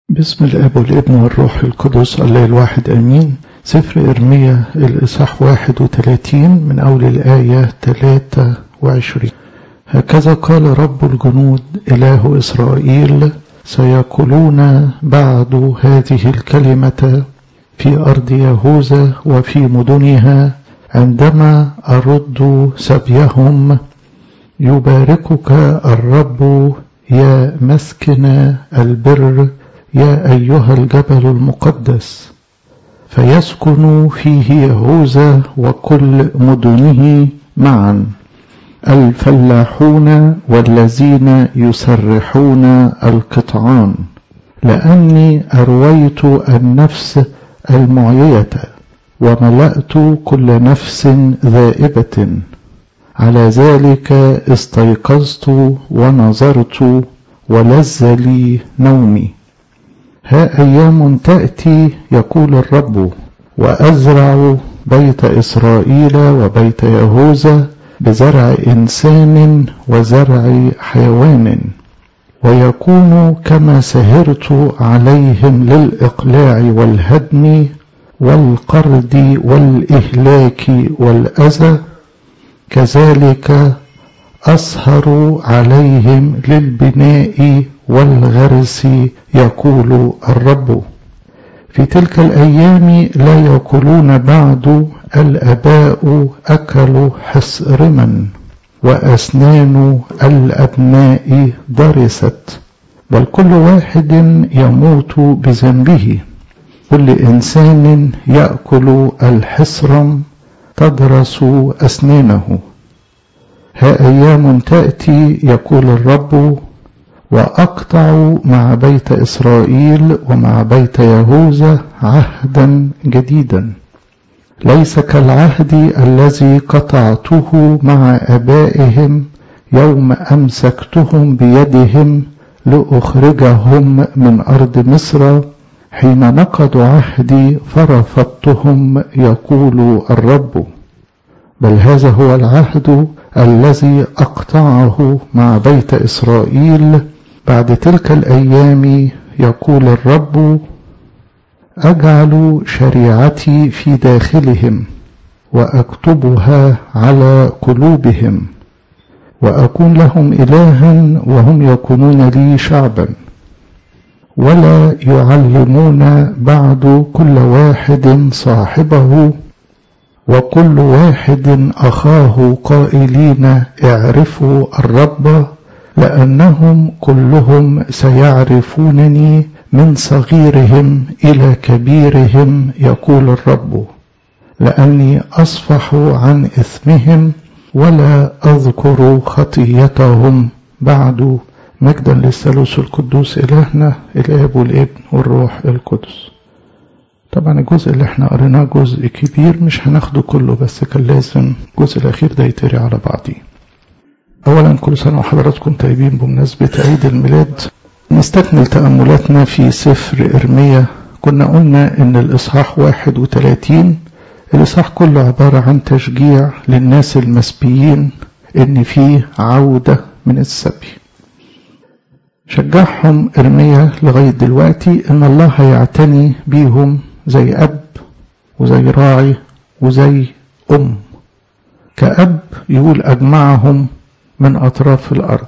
بسم الاب والابن والروح القدس الله الواحد امين سفر ارميا الاصحاح 31 من اول الايه 23 هكذا قال رب الجنود اله اسرائيل سيقولون بعد هذه الكلمه في ارض يهوذا وفي مدنها عندما ارد سبيهم يباركك الرب يا مسكن البر يا أيها الجبل المقدس فيسكن فيه يهوذا وكل مدنه معا الفلاحون والذين يسرحون القطعان لأني أرويت النفس المعيية وملأت كل نفس ذائبة على ذلك استيقظت ونظرت ولذ لي نومي ها أيام تأتي يقول الرب وأزرع بيت إسرائيل وبيت يهوذا بزرع إنسان وزرع حيوان ويكون كما سهرت عليهم للإقلاع والهدم والقرد والإهلاك والأذى كذلك أسهر عليهم للبناء والغرس يقول الرب في تلك الأيام لا يقولون بعد الأباء أكلوا حصرما وأسنان الأبناء ضرست بل كل واحد يموت بذنبه كل إنسان يأكل الحصرم تضرس أسنانه ها أيام تأتي يقول الرب وأقطع مع بيت إسرائيل ومع بيت يهوذا عهدا جديدا ليس كالعهد الذي قطعته مع أبائهم يوم أمسكتهم بيدهم لأخرجهم من أرض مصر حين نقضوا عهدي فرفضتهم يقول الرب بل هذا هو العهد الذي أقطعه مع بيت إسرائيل بعد تلك الأيام يقول الرب أجعل شريعتي في داخلهم وأكتبها على قلوبهم وأكون لهم إلها وهم يكونون لي شعبا ولا يعلمون بعد كل واحد صاحبه وكل واحد أخاه قائلين اعرفوا الرب لأنهم كلهم سيعرفونني من صغيرهم إلى كبيرهم يقول الرب لأني أصفح عن إثمهم ولا أذكر خطيتهم بعد مجدا للثالوث القدوس إلهنا الآب والابن والروح القدس طبعا الجزء اللي احنا قريناه جزء كبير مش هناخده كله بس كان لازم الجزء الأخير ده يتري على بعضيه أولا كل سنة وحضراتكم طيبين بمناسبة عيد الميلاد نستكمل تأملاتنا في سفر إرميا كنا قلنا إن الإصحاح 31 الإصحاح كله عبارة عن تشجيع للناس المسبيين إن فيه عودة من السبي شجعهم إرميا لغاية دلوقتي إن الله هيعتني بيهم زي أب وزي راعي وزي أم كأب يقول أجمعهم من أطراف الأرض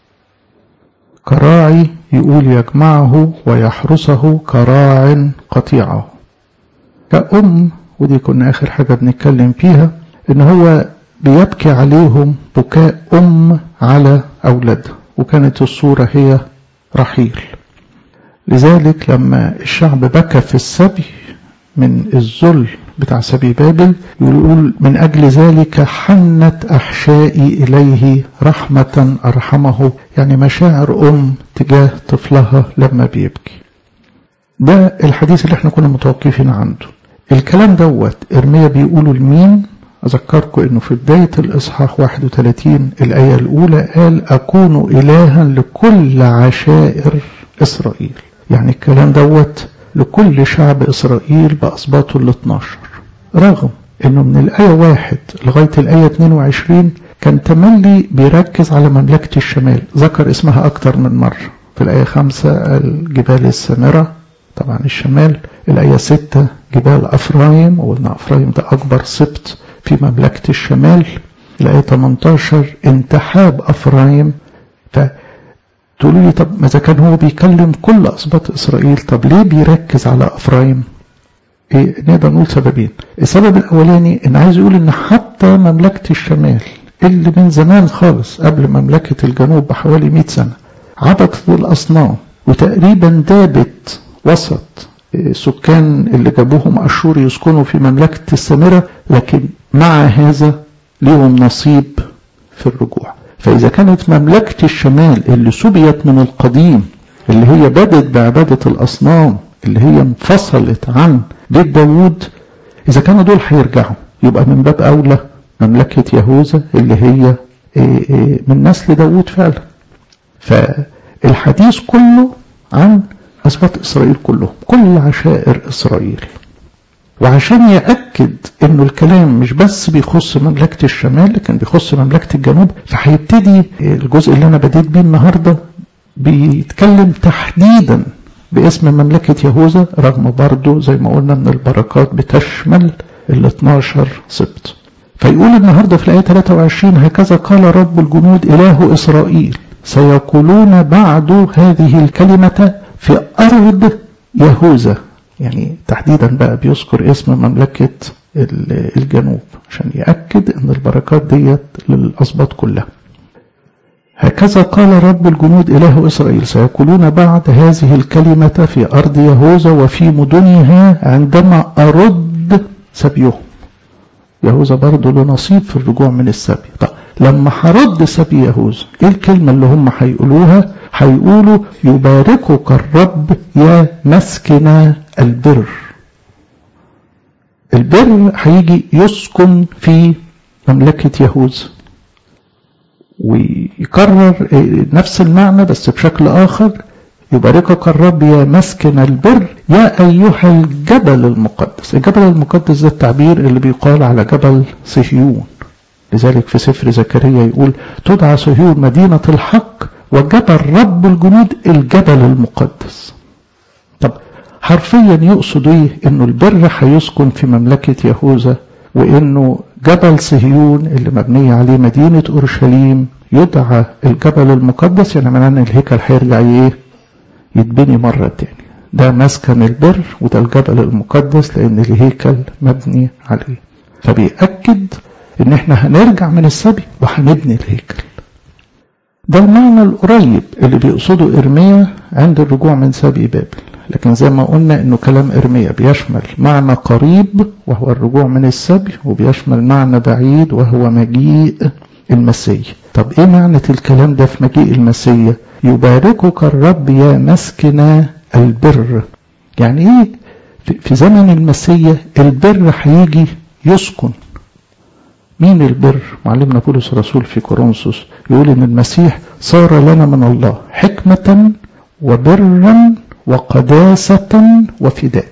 كراعي يقول يجمعه ويحرسه كراع قطيعه كأم ودي كنا آخر حاجة بنتكلم فيها إن هو بيبكي عليهم بكاء أم على أولادها وكانت الصورة هي رحيل لذلك لما الشعب بكى في السبي من الذل بتاع سبي بابل يقول من أجل ذلك حنت أحشائي إليه رحمة أرحمه يعني مشاعر أم تجاه طفلها لما بيبكي ده الحديث اللي احنا كنا متوقفين عنده الكلام دوت إرميا بيقولوا لمين أذكركم أنه في بداية الإصحاح 31 الآية الأولى قال أكون إلها لكل عشائر إسرائيل يعني الكلام دوت لكل شعب إسرائيل بأسباطه ال 12 رغم أنه من الآية 1 لغاية الآية 22 كان تملي بيركز على مملكة الشمال ذكر اسمها أكتر من مرة في الآية خمسة الجبال السامرة طبعا الشمال الآية ستة جبال أفرايم وقلنا أفرايم ده أكبر سبط في مملكة الشمال الآية 18 انتحاب أفرايم فتقولوا لي طب ماذا كان هو بيكلم كل أسباط إسرائيل طب ليه بيركز على أفرايم إيه نقدر نقول سببين السبب الأولاني إن عايز يقول إن حتى مملكة الشمال اللي من زمان خالص قبل مملكة الجنوب بحوالي 100 سنة عبدت الأصنام وتقريبا دابت وسط سكان اللي جابوهم أشور يسكنوا في مملكة السامرة لكن مع هذا لهم نصيب في الرجوع فإذا كانت مملكة الشمال اللي سبيت من القديم اللي هي بدت بعبادة الأصنام اللي هي انفصلت عن بيت داوود إذا كانوا دول هيرجعوا يبقى من باب أولى مملكة يهوذا اللي هي من نسل داوود فعلا فالحديث كله عن أسباط إسرائيل كلهم كل عشائر إسرائيل وعشان يأكد إنه الكلام مش بس بيخص مملكة الشمال لكن بيخص مملكة الجنوب فهيبتدي الجزء اللي أنا بديت بيه النهاردة بيتكلم تحديدا باسم مملكة يهوذا رغم برضه زي ما قلنا ان البركات بتشمل ال 12 سبط فيقول النهارده في الآية 23 هكذا قال رب الجنود إله إسرائيل سيقولون بعد هذه الكلمة في أرض يهوذا يعني تحديدا بقى بيذكر اسم مملكة الجنوب عشان يأكد ان البركات ديت للأسباط كلها هكذا قال رب الجنود إله إسرائيل سيقولون بعد هذه الكلمة في أرض يهوذا وفي مدنها عندما أرد سبيهم يهوذا برضه له نصيب في الرجوع من السبي طب لما هرد سبي يهوذا ايه الكلمة اللي هم هيقولوها هيقولوا يباركك الرب يا مسكن البر البر هيجي يسكن في مملكة يهوذا ويكرر نفس المعنى بس بشكل آخر يباركك الرب يا مسكن البر يا أيها الجبل المقدس الجبل المقدس ده التعبير اللي بيقال على جبل صهيون لذلك في سفر زكريا يقول تدعى صهيون مدينة الحق وجبل رب الجنود الجبل المقدس طب حرفيا يقصد ايه انه البر هيسكن في مملكة يهوذا وانه جبل صهيون اللي مبنية عليه مدينة اورشليم يدعى الجبل المقدس يعني معناه ان الهيكل هيرجع ايه يتبني مرة تاني ده مسكن البر وده الجبل المقدس لان الهيكل مبني عليه فبيأكد ان احنا هنرجع من السبي وهنبني الهيكل ده المعنى القريب اللي بيقصده إرميا عند الرجوع من سبي بابل لكن زي ما قلنا انه كلام إرميا بيشمل معنى قريب وهو الرجوع من السبي وبيشمل معنى بعيد وهو مجيء المسيح طب ايه معنى الكلام ده في مجيء المسيح يباركك الرب يا مسكن البر يعني ايه في زمن المسيح البر هيجي يسكن مين البر معلمنا بولس الرسول في كورنثوس يقول ان المسيح صار لنا من الله حكمة وبرا وقداسة وفداء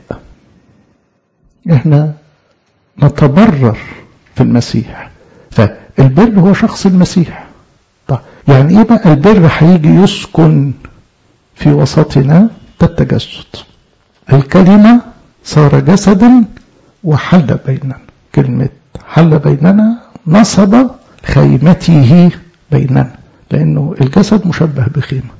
احنا نتبرر في المسيح فالبر هو شخص المسيح طيب يعني ايه بقى البر هيجي يسكن في وسطنا ده التجسد الكلمة صار جسدا وحل بيننا كلمة حل بيننا نصب خيمته بيننا لأنه الجسد مشبه بخيمة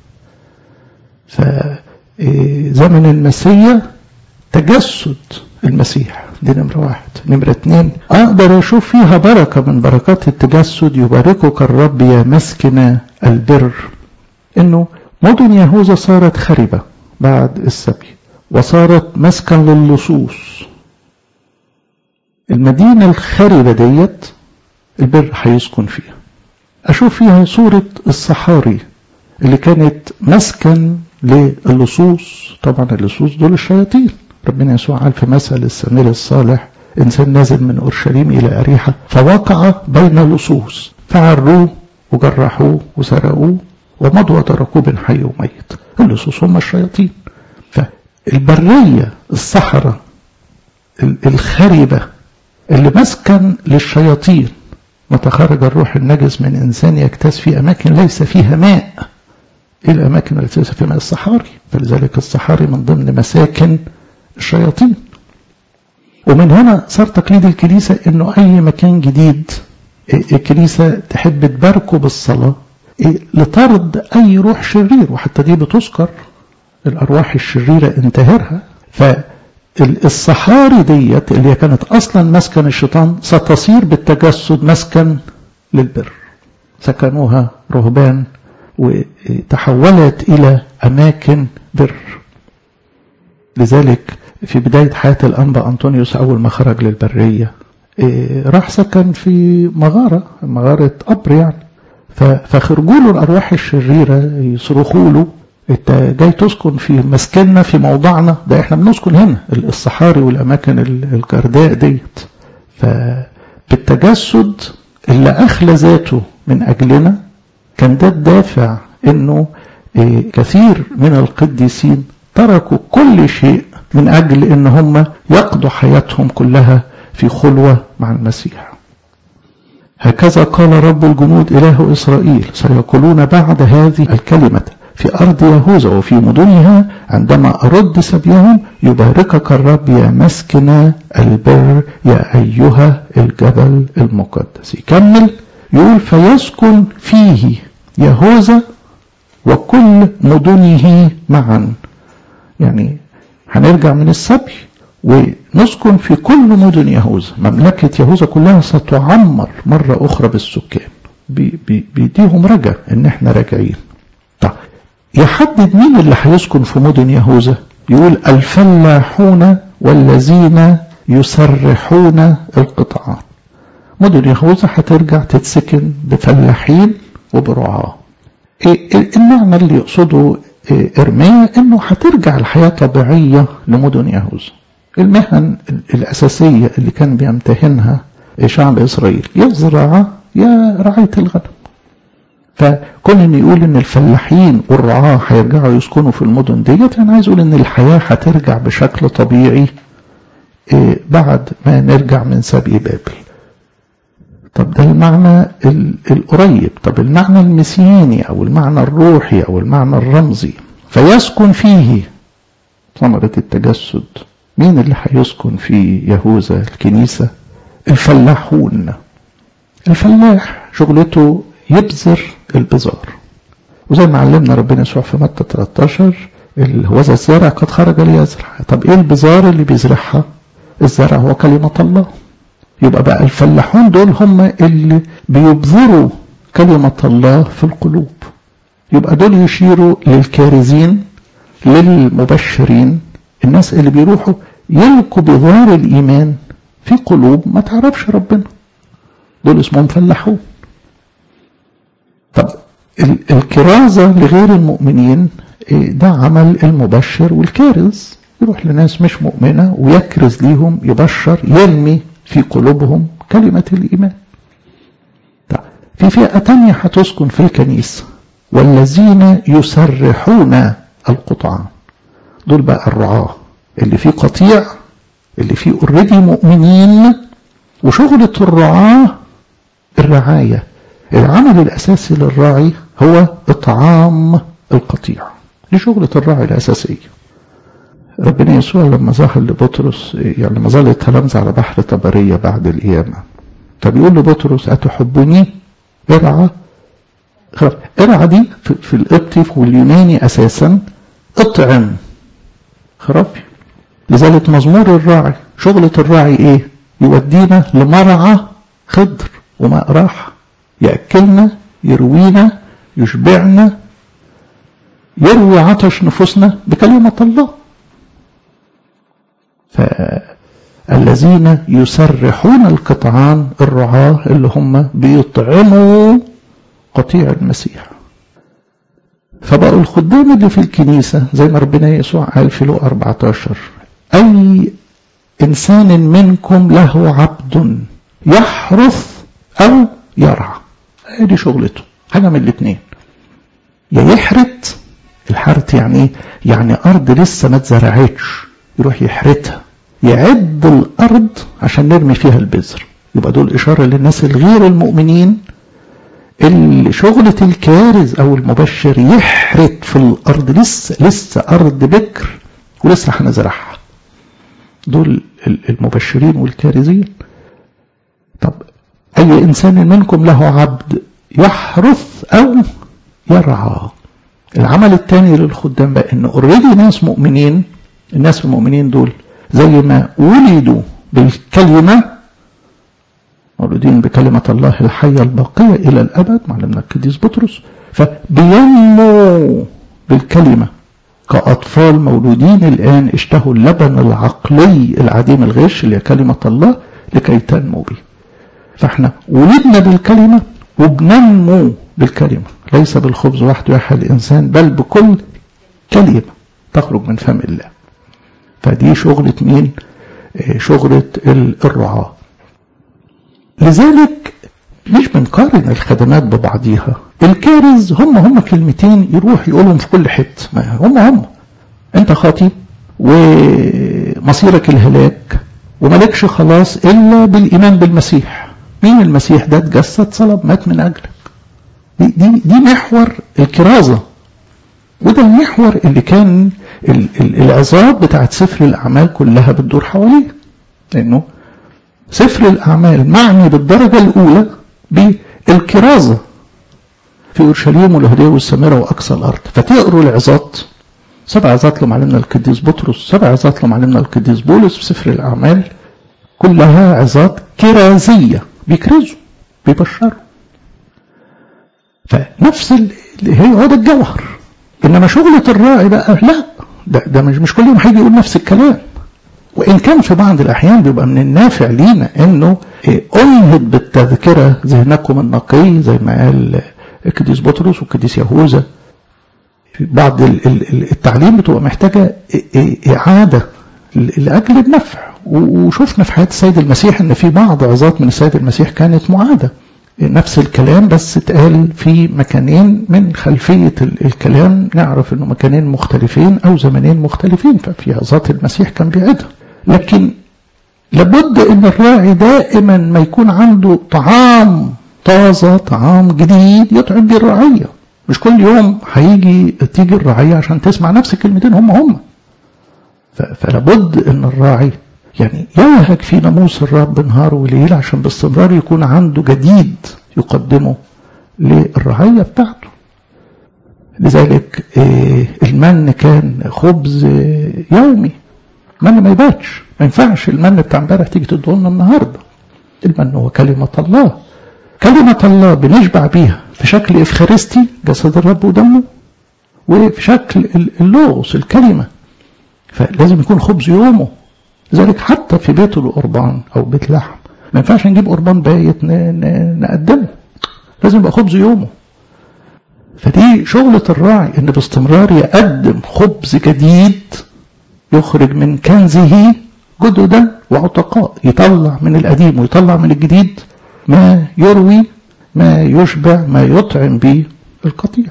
فزمن المسيح تجسد المسيح دي نمرة واحد نمرة اتنين أقدر أشوف فيها بركة من بركات التجسد يباركك الرب يا مسكن البر إنه مدن يهوذا صارت خربة بعد السبي وصارت مسكن للصوص المدينة الخاربة ديت البر هيسكن فيها أشوف فيها صورة الصحاري اللي كانت مسكن للصوص طبعا اللصوص دول الشياطين ربنا يسوع قال في مثل السمير الصالح إنسان نازل من أورشليم إلى أريحة فوقع بين اللصوص فعروه وجرحوه وسرقوه ومضوا وتركوه بين حي وميت اللصوص هم الشياطين فالبرية الصحراء الخربة اللي مسكن ايه الاماكن التي ليس فيها الصحاري فلذلك الصحاري من ضمن مساكن الشياطين ومن هنا صار تقليد الكنيسة انه اي مكان جديد الكنيسة تحب تباركه بالصلاة لطرد اي روح شرير وحتى دي بتذكر الارواح الشريرة انتهرها فالصحاري ديت اللي كانت اصلا مسكن الشيطان ستصير بالتجسد مسكن للبر سكنوها رهبان وتحولت إلى أماكن بر لذلك في بداية حياة الأنبا أنطونيوس أول ما خرج للبرية راح سكن في مغارة مغارة قبر يعني فخرجوا له الأرواح الشريرة يصرخوا له انت جاي تسكن في مسكننا في موضعنا ده احنا بنسكن هنا الصحاري والاماكن الجرداء ديت فبالتجسد اللي اخلى ذاته من اجلنا كان ده الدافع انه كثير من القديسين تركوا كل شيء من اجل ان هم يقضوا حياتهم كلها في خلوة مع المسيح هكذا قال رب الجنود اله اسرائيل سيقولون بعد هذه الكلمة في أرض يهوذا وفي مدنها عندما أرد سبيهم يباركك الرب يا مسكن البر يا أيها الجبل المقدس يكمل يقول فيسكن فيه يهوذا وكل مدنه معا يعني هنرجع من السبي ونسكن في كل مدن يهوذا مملكة يهوذا كلها ستعمر مرة أخرى بالسكان بيديهم رجا إن احنا راجعين طيب يحدد مين اللي هيسكن في مدن يهوذا يقول الفلاحون والذين يسرحون القطعان مدن يهوذا هترجع تتسكن بفلاحين وبرعاة المعنى اللي يقصده إرميا إنه هترجع الحياة طبيعية لمدن يهوذا المهن الأساسية اللي كان بيمتهنها شعب إسرائيل يا الزراعة يا رعاية الغنم فكون ان يقول ان الفلاحين والرعاة هيرجعوا يسكنوا في المدن ديت انا عايز اقول ان الحياة هترجع بشكل طبيعي بعد ما نرجع من سبي بابل طب ده المعنى القريب طب المعنى المسياني او المعنى الروحي او المعنى الرمزي فيسكن فيه ثمرة التجسد مين اللي هيسكن في يهوذا الكنيسة الفلاحون الفلاح شغلته يبذر البذار وزي ما علمنا ربنا يسوع في متى 13 هو ذا الزارع قد خرج ليزرع طب ايه البذار اللي بيزرعها الزرع هو كلمة الله يبقى بقى الفلاحون دول هم اللي بيبذروا كلمة الله في القلوب يبقى دول يشيروا للكارزين للمبشرين الناس اللي بيروحوا يلقوا بذار الإيمان في قلوب ما تعرفش ربنا دول اسمهم فلاحون طب الكرازة لغير المؤمنين ده عمل المبشر والكارز يروح لناس مش مؤمنة ويكرز ليهم يبشر يرمي في قلوبهم كلمة الإيمان طب في فئة تانية هتسكن في الكنيسة والذين يسرحون القطعان دول بقى الرعاة اللي فيه قطيع اللي فيه اوريدي مؤمنين وشغلة الرعاة الرعاية العمل الأساسي للراعي هو إطعام القطيع دي شغلة الراعي الأساسية ربنا يسوع لما ظهر لبطرس يعني لما ظل التلامذة على بحر طبرية بعد القيامة فبيقول لبطرس أتحبني ارعى خلاص ارعى دي في, في القبطي واليوناني أساسا اطعم خرافي لذلك مزمور الراعي شغلة الراعي ايه يودينا لمرعى خضر وماء راحة يأكلنا يروينا يشبعنا يروي عطش نفوسنا بكلمة الله فالذين يسرحون القطعان الرعاة اللي هم بيطعموا قطيع المسيح فبقوا الخدام اللي في الكنيسة زي ما ربنا يسوع قال في لو 14 أي إنسان منكم له عبد يحرث أو يرعى دي شغلته حاجة من الاثنين يا يحرث الحرث يعني ايه؟ يعني أرض لسه ما اتزرعتش يروح يحرثها يعد الأرض عشان نرمي فيها البذر يبقى دول إشارة للناس الغير المؤمنين شغلة الكارز أو المبشر يحرث في الأرض لسه لسه أرض بكر ولسه هنزرعها دول المبشرين والكارزين طب أي إنسان منكم له عبد يحرث أو يرعى العمل الثاني للخدام بقى إن اوريدي ناس مؤمنين الناس المؤمنين دول زي ما ولدوا بالكلمة مولودين بكلمة الله الحية الباقية إلى الأبد معلمنا القديس بطرس فبينمو بالكلمة كأطفال مولودين الآن اشتهوا اللبن العقلي العديم الغش اللي هي كلمة الله لكي تنمو به فاحنا ولدنا بالكلمة وبننمو بالكلمة ليس بالخبز وحده يحيى الإنسان بل بكل كلمة تخرج من فم الله فدي شغلة مين شغلة الرعاة لذلك مش بنقارن الخدمات ببعضيها الكارز هم هم كلمتين يروح يقولهم في كل حته هم هم انت خاطي ومصيرك الهلاك وملكش خلاص الا بالايمان بالمسيح مين المسيح ده اتجسد صلب مات من اجلك دي, دي, دي محور الكرازه وده المحور اللي كان العظات بتاعت سفر الاعمال كلها بتدور حواليه لانه سفر الأعمال معني بالدرجة الأولى بالكرازة في أورشليم والهدية والسامرة وأقصى الأرض فتقروا العظات سبع عظات لمعلمنا القديس بطرس سبع عظات لمعلمنا القديس بولس في سفر الأعمال كلها عظات كرازية بيكرزوا بيبشروا فنفس اللي هي هو ده الجوهر إنما شغلة الراعي بقى لا ده, ده مش مش كل يوم هيجي يقول نفس الكلام وإن كان في بعض الأحيان بيبقى من النافع لينا إنه أنهض بالتذكرة ذهنكم النقي زي ما قال القديس بطرس والقديس يهوذا في بعض التعليم بتبقى محتاجة إعادة لأجل النفع وشفنا في حياة السيد المسيح إن في بعض عظات من السيد المسيح كانت معادة نفس الكلام بس اتقال في مكانين من خلفية الكلام نعرف انه مكانين مختلفين او زمنين مختلفين ففي عظات المسيح كان بيعيدها لكن لابد ان الراعي دائما ما يكون عنده طعام طازة طعام جديد يطعم بيه الرعية مش كل يوم هيجي تيجي الرعية عشان تسمع نفس الكلمتين هم هم فلابد ان الراعي يعني يلهج في ناموس الرب نهار وليل عشان باستمرار يكون عنده جديد يقدمه للرعية بتاعته لذلك المن كان خبز يومي المن ما يباتش ما ينفعش المن بتاع امبارح تيجي تديه لنا النهارده المن هو كلمة الله كلمة الله بنشبع بيها في شكل إفخارستي جسد الرب ودمه وفي شكل اللوغوس الكلمة فلازم يكون خبز يومه لذلك حتى في بيت القربان أو بيت لحم ما ينفعش نجيب قربان بايت نقدمه لازم يبقى خبز يومه فدي شغلة الراعي ان باستمرار يقدم خبز جديد يخرج من كنزه جددا وعتقاء يطلع من القديم ويطلع من الجديد ما يروي ما يشبع ما يطعم به القطيع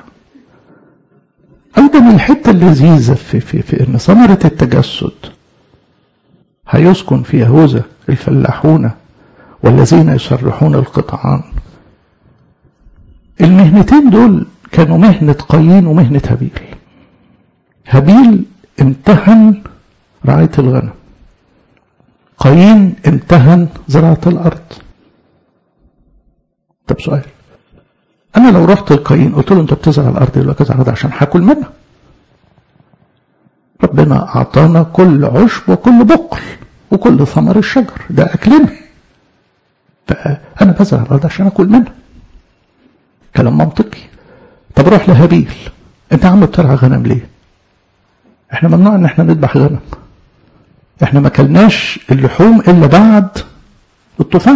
أيضا الحتة اللذيذة في, في, في أن ثمرة التجسد هيسكن في يهوذا الفلاحون والذين يسرحون القطعان المهنتين دول كانوا مهنة قايين ومهنة هابيل هابيل امتهن رعاية الغنم قايين امتهن زراعة الأرض طب سؤال أنا لو رحت القايين قلت له أنت بتزرع الأرض يقول لك أزرع عشان هاكل منها ربنا أعطانا كل عشب وكل بقل وكل ثمر الشجر ده أكلنا فأنا بزرع الأرض عشان أكل منها كلام منطقي طب روح لهابيل أنت عم بترعى غنم ليه؟ احنا ممنوع ان احنا نذبح غنم احنا ما كلناش اللحوم الا بعد الطوفان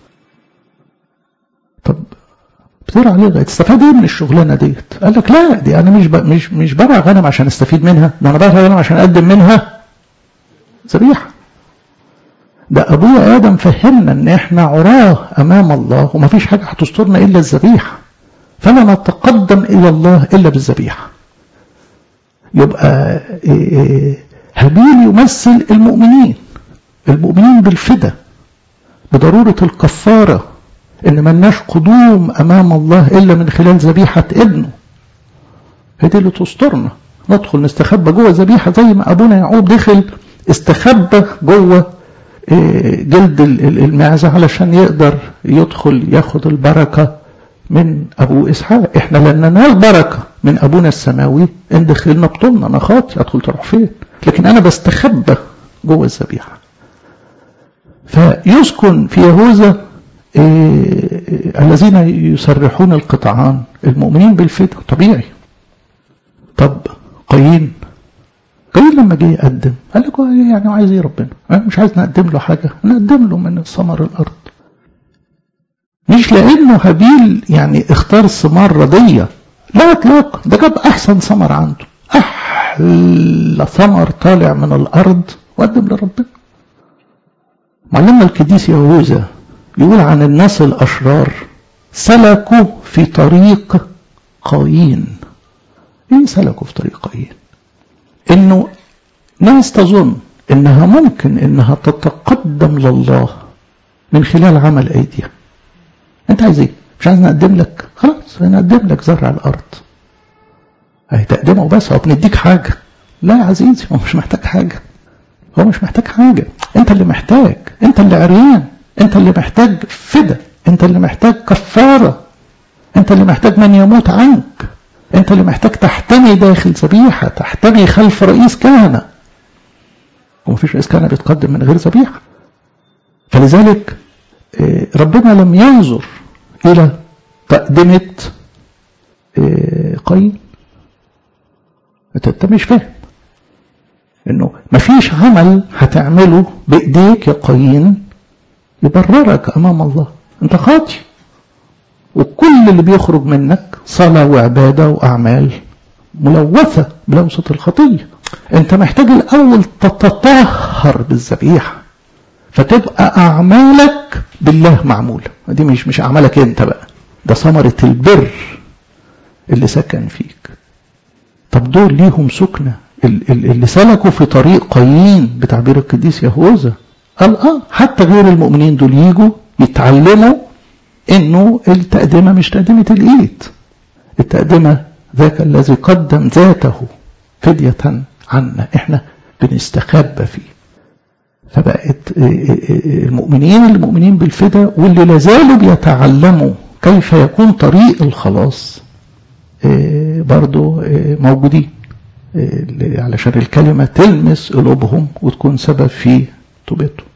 طب بترعى ليه تستفاد ايه من الشغلانه ديت قال لك لا دي انا مش ب... مش مش برعى غنم عشان استفيد منها ده انا برعى غنم عشان اقدم منها ذبيحه ده ابويا ادم فهمنا ان احنا عراه امام الله وما فيش حاجه هتسترنا الا الذبيحه فلا نتقدم الى الله الا بالذبيحه يبقى هابيل يمثل المؤمنين المؤمنين بالفدا بضرورة الكفارة ان ملناش قدوم امام الله الا من خلال ذبيحه ابنه هي دي اللي تسترنا ندخل نستخبى جوه ذبيحه زي ما ابونا يعقوب دخل استخبى جوه جلد المعزه علشان يقدر يدخل ياخد البركه من ابو اسحاق احنا لن ننال بركه من ابونا السماوي ان دخلنا بطولنا انا خاطي ادخل تروح فين لكن انا بستخبى جوه الذبيحه فيسكن في يهوذا إيه الذين يسرحون القطعان المؤمنين بالفداء طبيعي طب قايين قايين لما جه يقدم قال لك يعني عايز ايه ربنا مش عايز نقدم له حاجه نقدم له من ثمر الارض مش لانه هابيل يعني اختار ثمار رديه لا اطلاقا ده جاب احسن ثمر عنده احلى ثمر طالع من الارض وقدم لربنا معلمنا القديس يهوذا يقول عن الناس الاشرار سلكوا في طريق قايين ايه سلكوا في طريق قايين انه ناس تظن انها ممكن انها تتقدم لله من خلال عمل ايديها انت عايز ايه مش عايز نقدم لك خلاص هنقدم لك زرع الارض اهي تقدمه بس هو بنديك حاجه لا يا عزيزي هو مش محتاج حاجه هو مش محتاج حاجه انت اللي محتاج انت اللي عريان انت اللي محتاج فدا انت اللي محتاج كفاره انت اللي محتاج من يموت عنك انت اللي محتاج تحتمي داخل ذبيحه تحتمي خلف رئيس كهنه ومفيش رئيس كهنه بيتقدم من غير ذبيحه فلذلك ربنا لم ينظر الى تقدمه قايين انت مش فاهم انه مفيش عمل هتعمله بايديك يا قايين يبررك امام الله انت خاطي وكل اللي بيخرج منك صلاة وعبادة وأعمال ملوثة بلوثة الخطية أنت محتاج الأول تتطهر بالذبيحة فتبقى أعمالك بالله معمولة دي مش مش أعمالك أنت بقى ده ثمرة البر اللي سكن فيك طب دول ليهم سكنة اللي سلكوا في طريق قايين بتعبير القديس يهوذا قال اه حتى غير المؤمنين دول يجوا يتعلموا انه التقدمه مش تقدمه الايد التقدمه ذاك الذي قدم ذاته فدية عنا احنا بنستخبى فيه فبقت المؤمنين اللي مؤمنين بالفدا واللي لازالوا بيتعلموا كيف يكون طريق الخلاص برضو موجودين علشان الكلمة تلمس قلوبهم وتكون سبب في توبتهم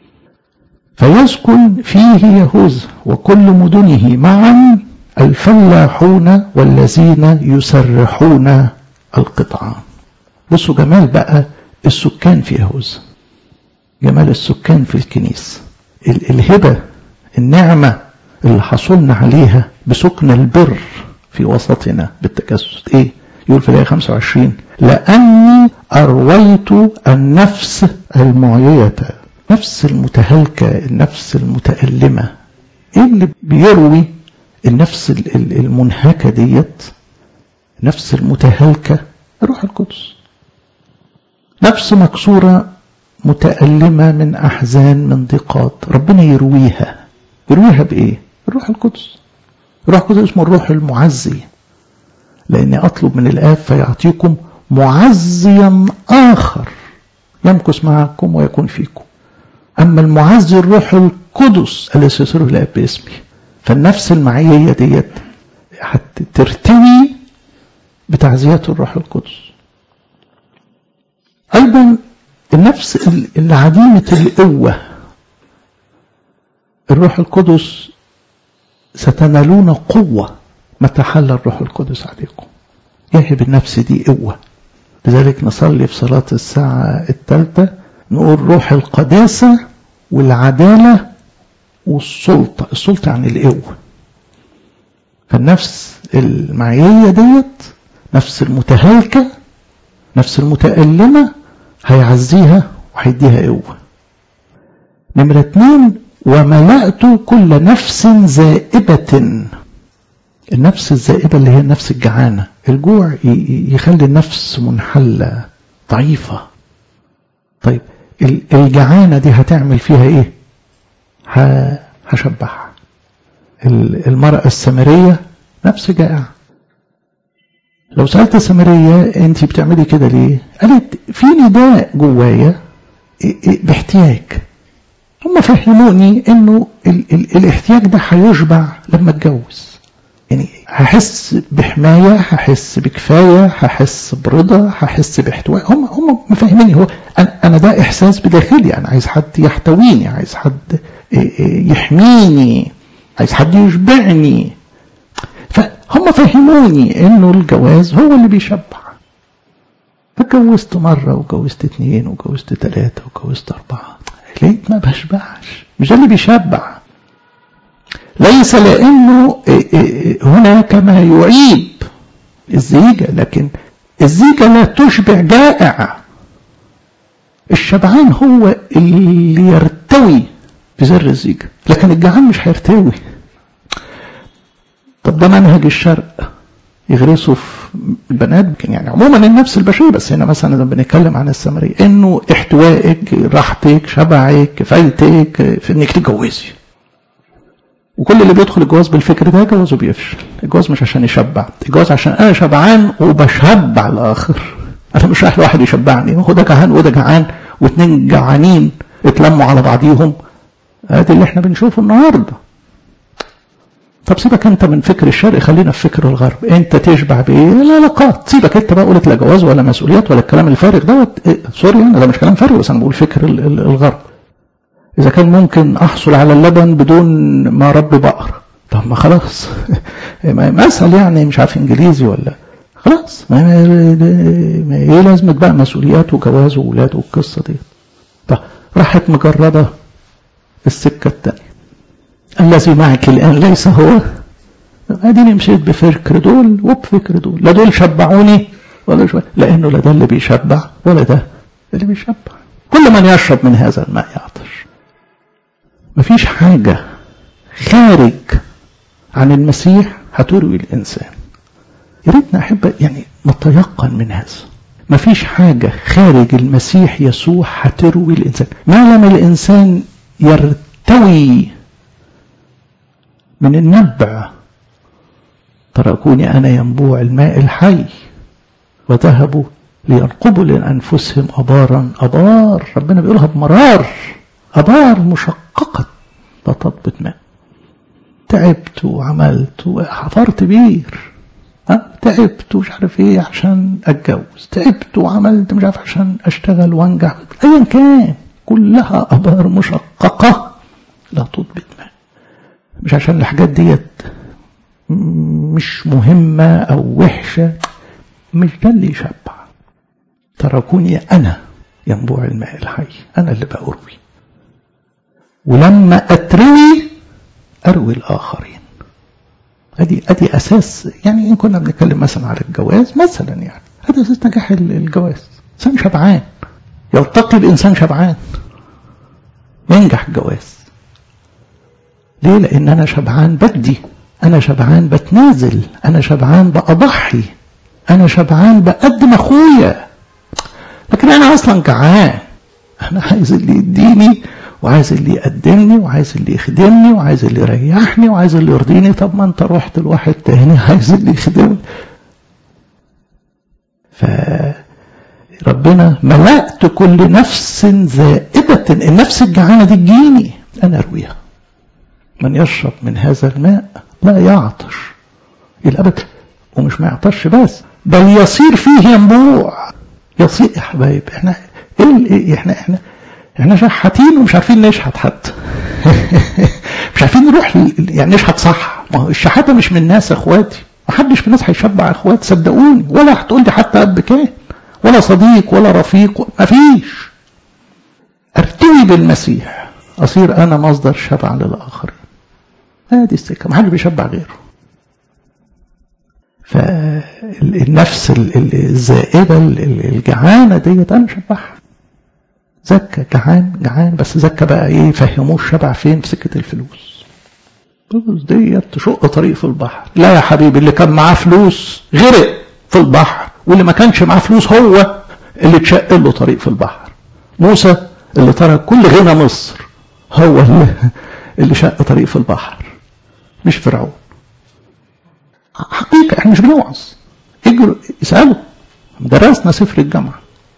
فيسكن فيه يهوذا وكل مدنه معا الفلاحون والذين يسرحون القطعان بصوا جمال بقى السكان في يهوذا جمال السكان في الكنيسة الهبة النعمة اللي حصلنا عليها بسكن البر في وسطنا بالتجسد ايه يقول في الآية 25 لأني أرويت النفس المعيية نفس المتهلكة النفس المتألمة ايه اللي بيروي النفس المنهكة ديت نفس المتهلكة الروح القدس نفس مكسورة متألمة من أحزان من ضيقات ربنا يرويها يرويها بإيه الروح القدس الروح القدس اسمه الروح المعزي لأني أطلب من الآب فيعطيكم معزيا آخر يمكث معكم ويكون فيكم أما المعزي الروح القدس الذي يسره الآب باسمي فالنفس المعية ديت هترتوي بتعزيات الروح القدس أيضا النفس العديمة القوة الروح القدس ستنالون قوة متى حل الروح القدس عليكم يهب النفس دي قوة لذلك نصلي في صلاة الساعة الثالثة نقول روح القداسة والعدالة والسلطة السلطة يعني القوة فالنفس المعيية ديت نفس المتهالكة نفس المتألمة هيعزيها وهيديها قوة نمرة اتنين وملأت كل نفس زائبة النفس الزائبة اللي هي النفس الجعانة الجوع يخلي النفس منحلة ضعيفة طيب الجعانة دي هتعمل فيها ايه هشبعها المرأة السامرية نفس جائع لو سألت السامرية انت بتعملي كده ليه قالت في نداء جوايا باحتياج هم فهموني انه ال ال الاحتياج ده هيشبع لما اتجوز يعني هحس بحماية هحس بكفاية هحس برضا هحس باحتواء هم هم مفهميني هو أنا, أنا ده إحساس بداخلي أنا عايز حد يحتويني عايز حد يحميني عايز حد يشبعني فهم فهموني إنه الجواز هو اللي بيشبع فاتجوزت مرة وجوزت اتنين وجوزت تلاتة وجوزت أربعة لقيت ما بشبعش مش ده اللي بيشبع ليس لأنه هناك ما يعيب الزيجة لكن الزيجة لا تشبع جائع الشبعان هو اللي يرتوي في زر الزيجة لكن الجعان مش هيرتوي طب ده منهج الشرق يغرسوا في البنات يعني عموما النفس البشريه بس هنا مثلا لما بنتكلم عن السامريه انه احتوائك راحتك شبعك كفايتك في انك تتجوزي وكل اللي بيدخل الجواز بالفكر ده جوازه بيفشل الجواز مش عشان يشبع الجواز عشان انا شبعان وبشبع الاخر انا مش رايح لواحد يشبعني هو ده جعان وده جعان واثنين جعانين اتلموا على بعضيهم ادي اللي احنا بنشوفه النهارده طب سيبك انت من فكر الشرق خلينا في فكر الغرب انت تشبع بايه العلاقات سيبك انت بقى قلت لا جواز ولا مسؤوليات ولا الكلام الفارغ دوت إيه سوري انا ده مش كلام فارغ بس انا بقول فكر الغرب اذا كان ممكن احصل على اللبن بدون ما اربي بقر طب ما خلاص ما اسال يعني مش عارف انجليزي ولا خلاص ما ما ايه لازمه بقى مسؤوليات وجواز واولاد والقصه دي طب راحت مجرده السكه الثانيه الذي معك الآن ليس هو اديني مشيت بفكر دول وبفكر دول لا دول شبعوني ولا شوية لأنه لا ده اللي بيشبع ولا ده اللي بيشبع كل من يشرب من هذا الماء يعطش مفيش حاجة خارج عن المسيح هتروي الإنسان يا ريتنا أحب يعني نتيقن من هذا مفيش حاجة خارج المسيح يسوع هتروي الإنسان ما لم الإنسان يرتوي من النبع تركوني أنا ينبوع الماء الحي وذهبوا لينقبوا لأنفسهم أبارا أبار ربنا بيقولها بمرار أبار مشققة لا تضبط ماء تعبت وعملت وحفرت بير أه؟ تعبت ومش عارف ايه عشان اتجوز تعبت وعملت مش عارف عشان اشتغل وانجح ايا كان كلها ابار مشققه لا تضبط ماء مش عشان الحاجات ديت مش مهمة أو وحشة مش ده اللي يشبع تركوني أنا ينبوع الماء الحي أنا اللي بأروي ولما أتروي أروي الآخرين أدي أدي أساس يعني إن كنا بنتكلم مثلا على الجواز مثلا يعني هذا أساس نجاح الجواز إنسان شبعان يلتقي بإنسان شبعان ينجح الجواز ليه لان انا شبعان بدي انا شبعان بتنازل انا شبعان بأضحي انا شبعان بقدم اخويا لكن انا اصلا جعان انا عايز اللي يديني وعايز اللي يقدمني وعايز اللي يخدمني وعايز اللي يريحني وعايز اللي يرضيني طب ما انت رحت لواحد تاني عايز اللي يخدمني فربنا ملأت كل نفس زائدة النفس الجعانة دي تجيني انا ارويها من يشرب من هذا الماء لا يعطش الأبد ومش ما يعطش بس بل يصير فيه ينبوع يصير يا حبايب احنا ايه احنا احنا احنا شحاتين ومش عارفين نشحت حتى مش عارفين نروح يعني نشحت صح ما هو الشحاته مش من الناس يا اخواتي ما حدش من الناس هيشبع اخواتي صدقوني ولا هتقول لي حتى اب كان ولا صديق ولا رفيق ما فيش ارتوي بالمسيح اصير انا مصدر شبع للاخرين هذه السكه ما حدش بيشبع غيره فالنفس الزائده الجعانه ديت انا شبعها زكى جعان جعان بس زكى بقى ايه فهموه الشبع فين في سكه الفلوس الفلوس ديت تشق طريق في البحر لا يا حبيبي اللي كان معاه فلوس غرق في البحر واللي ما كانش معاه فلوس هو اللي اتشق له طريق في البحر موسى اللي ترك كل غنى مصر هو اللي, اللي شق طريق في البحر مش فرعون حقيقة احنا مش بنوعظ اجروا اسألوا درسنا سفر الجامعة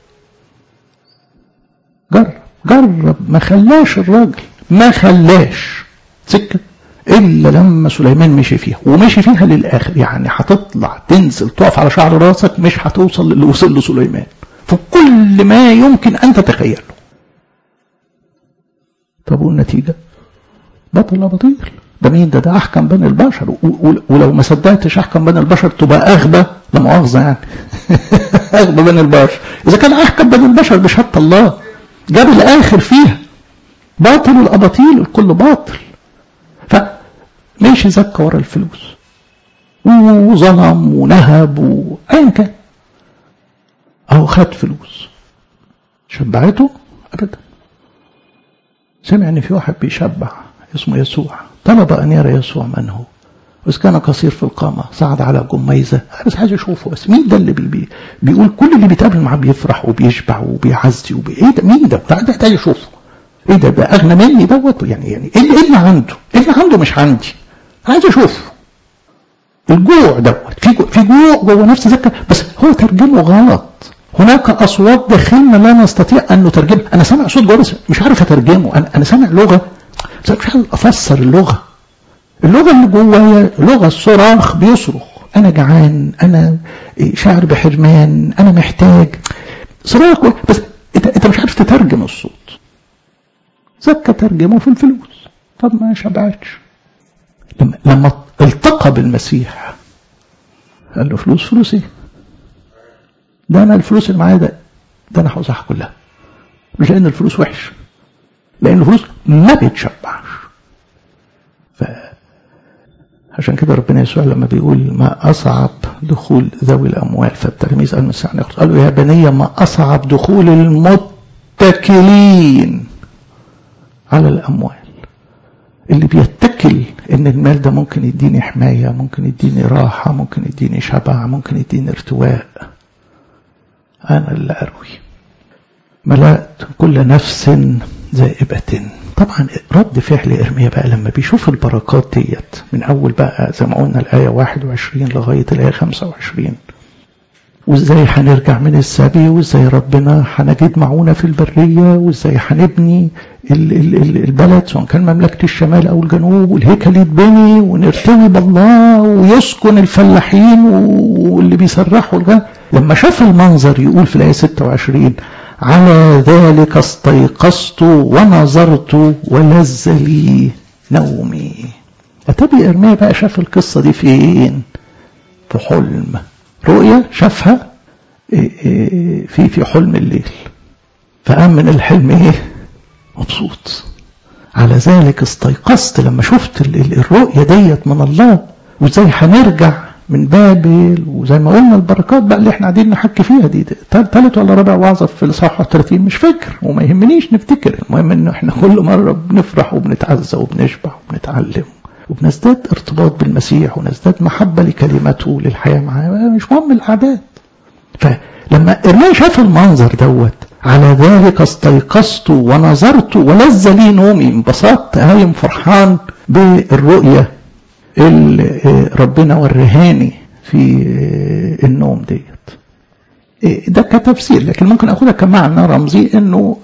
جرب جرب ما خلاش الراجل ما خلاش سكة إلا لما سليمان مشي فيها ومشي فيها للآخر يعني هتطلع تنزل تقف على شعر راسك مش هتوصل للي وصل له سليمان في كل ما يمكن أن تتخيله طب والنتيجة بطل بطير ده مين ده ده أحكم بين البشر ولو ما صدقتش أحكم بين البشر تبقى أغبى لا مؤاخذة يعني أغبى بين البشر إذا كان أحكم بين البشر بشهادة الله جاب الآخر فيها باطل الأباطيل الكل باطل فماشي زكى ورا الفلوس وظلم ونهب وأيا كان أهو خد فلوس شبعته أبدا سمع إن في واحد بيشبع اسمه يسوع طلب أن يرى يسوع من هو بس كان قصير في القامة صعد على جميزة بس عايز أشوفه بس مين ده اللي بي بي بيقول كل اللي بيتقابل معاه بيفرح وبيشبع وبيعزي وبي... ايه ده مين ده؟ ده عايز أشوفه ايه ده ده أغنى مني دوت يعني يعني ايه اللي, اللي عنده؟ ايه اللي عنده مش عندي؟ عايز أشوفه الجوع دوت في جو... في جوع جوه نفس زكا بس هو ترجمه غلط هناك أصوات داخلنا لا نستطيع أن نترجمها أنا سامع صوت جوه بس مش عارف أترجمه أنا, أنا سامع لغة بس مش عارف أفسر اللغة اللغة اللي جوايا لغة الصراخ بيصرخ أنا جعان أنا شاعر بحرمان أنا محتاج صراخ بس أنت, انت مش عارف تترجم الصوت زكى ترجمه في الفلوس طب ما شبعتش لما, لما التقى بالمسيح قال له فلوس فلوس ايه ده انا الفلوس اللي معايا ده ده انا هوزعها كلها مش لان الفلوس وحش لان الفلوس ما بتشبعش ف عشان كده ربنا يسوع لما بيقول ما أصعب دخول ذوي الأموال فالتلاميذ قالوا المسيح قالوا يا بني ما أصعب دخول المتكلين على الأموال اللي بيتكل إن المال ده ممكن يديني حماية ممكن يديني راحة ممكن يديني شبع ممكن يديني ارتواء أنا اللي أروي ملأت كل نفس ذائبة طبعا رد فعل إرميا بقى لما بيشوف البركات ديت من أول بقى زي ما قلنا الآية 21 لغاية الآية 25 وإزاي هنرجع من السبي وإزاي ربنا هنجد معونا في البرية وإزاي هنبني البلد سواء كان مملكة الشمال أو الجنوب والهيكل يتبني ونرتوي بالله ويسكن الفلاحين واللي بيسرحوا الغنم لما شاف المنظر يقول في الآية 26 على ذلك استيقظت ونظرت ولذ لي نومي أتبي إرميا بقى شاف القصة دي فين في حلم رؤية شافها في في حلم الليل فقام من الحلم ايه مبسوط على ذلك استيقظت لما شفت الرؤية ديت من الله وازاي هنرجع من بابل وزي ما قلنا البركات بقى اللي احنا قاعدين نحكي فيها دي ثالث ولا رابع وعظة في الاصحاح 30 مش فاكر وما يهمنيش نفتكر المهم ان احنا كل مرة بنفرح وبنتعزى وبنشبع وبنتعلم وبنزداد ارتباط بالمسيح ونزداد محبة لكلمته للحياة معاه مش مهم الأعداد فلما إرميا شاف المنظر دوت على ذلك استيقظت ونظرت ولذ لي نومي انبسطت قايم فرحان بالرؤية اللي ربنا ورهاني في النوم ديت ده كتفسير لكن ممكن اخدها كمعنى رمزي انه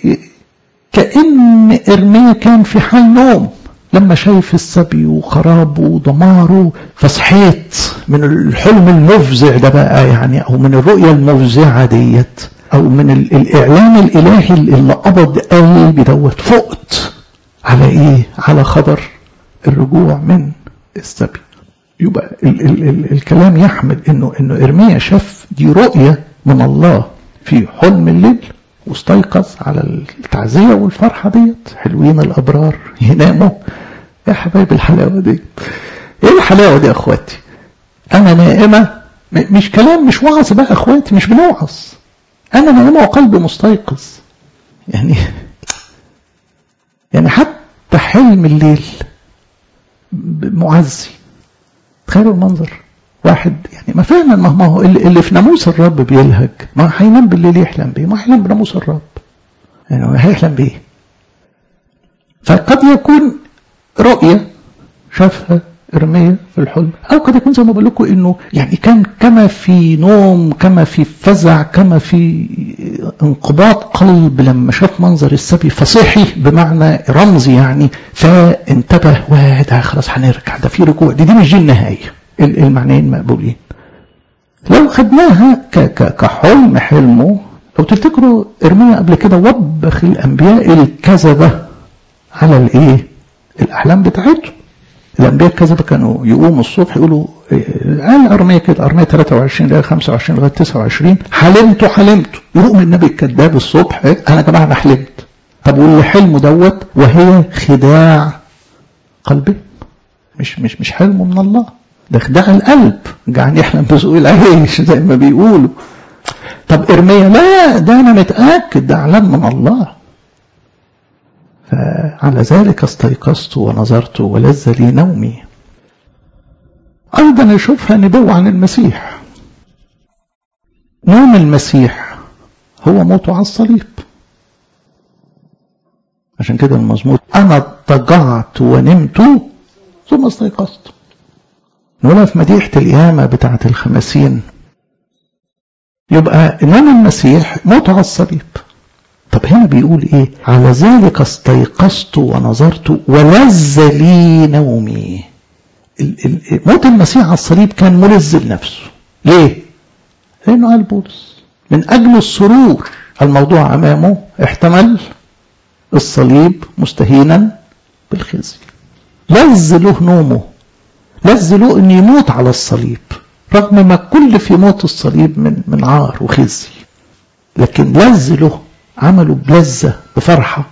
كأن ارميا كان في حال نوم لما شايف السبي وخرابه ودماره فصحيت من الحلم المفزع ده بقى يعني او من الرؤية المفزعة ديت او من الاعلان الالهي اللي قبض قلبي دوت فقت على ايه على خبر الرجوع من السبي يبقى ال ال ال الكلام يحمل انه انه ارميا شاف دي رؤيه من الله في حلم الليل واستيقظ على التعزيه والفرحه ديت حلوين الابرار يناموا يا حبايبي الحلاوه دي ايه الحلاوه دي يا اخواتي انا نائمه مش كلام مش وعظ بقى اخواتي مش بنوعظ انا نائمه وقلبي مستيقظ يعني يعني حتى حلم الليل معزي تخيلوا المنظر واحد يعني ما فعلا ما هو اللي, اللي في ناموس الرب بيلهج ما هينام بالليل يحلم بيه ما هينام بناموس الرب يعني هيحلم بيه فقد يكون رؤية شافها ارميا في الحلم او قد يكون زي ما بقول لكم انه يعني كان كما في نوم كما في فزع كما في انقباض قلب لما شاف منظر السبي فصحي بمعنى رمزي يعني فانتبه وده خلاص هنرجع ده في رجوع دي, دي مش دي النهايه المعنيين مقبولين لو خدناها كحلم حلمه لو تفتكروا ارميا قبل كده وبخ الانبياء الكذبه على الايه الاحلام بتاعتهم الانبياء الكذبه كانوا يقوموا الصبح يقولوا قال ارميه كده ارميه 23 لغايه 25 لغايه 29 حلمت حلمت يقوم النبي الكذاب الصبح انا يا جماعه انا حلمت طب واللي حلمه دوت وهي خداع قلبه مش مش مش حلمه من الله ده خداع القلب قاعد يحلم بسوء العيش زي ما بيقولوا طب ارميا لا ده انا متاكد ده اعلان من الله فعلى ذلك استيقظت ونظرت ولذ لي نومي أيضا نشوفها نبوة عن المسيح نوم المسيح هو موته على الصليب عشان كده المزمور أنا اضطجعت ونمت ثم استيقظت نقولها في مديحة القيامة بتاعة الخمسين يبقى نوم المسيح موته على الصليب طب هنا بيقول ايه على ذلك استيقظت ونظرت ولذ لي نومي موت المسيح على الصليب كان ملذ لنفسه ليه لانه قال بولس من اجل السرور الموضوع امامه احتمل الصليب مستهينا بالخزي لذ له نومه لذ له ان يموت على الصليب رغم ما كل في موت الصليب من من عار وخزي لكن لذ له عملوا بلذة بفرحة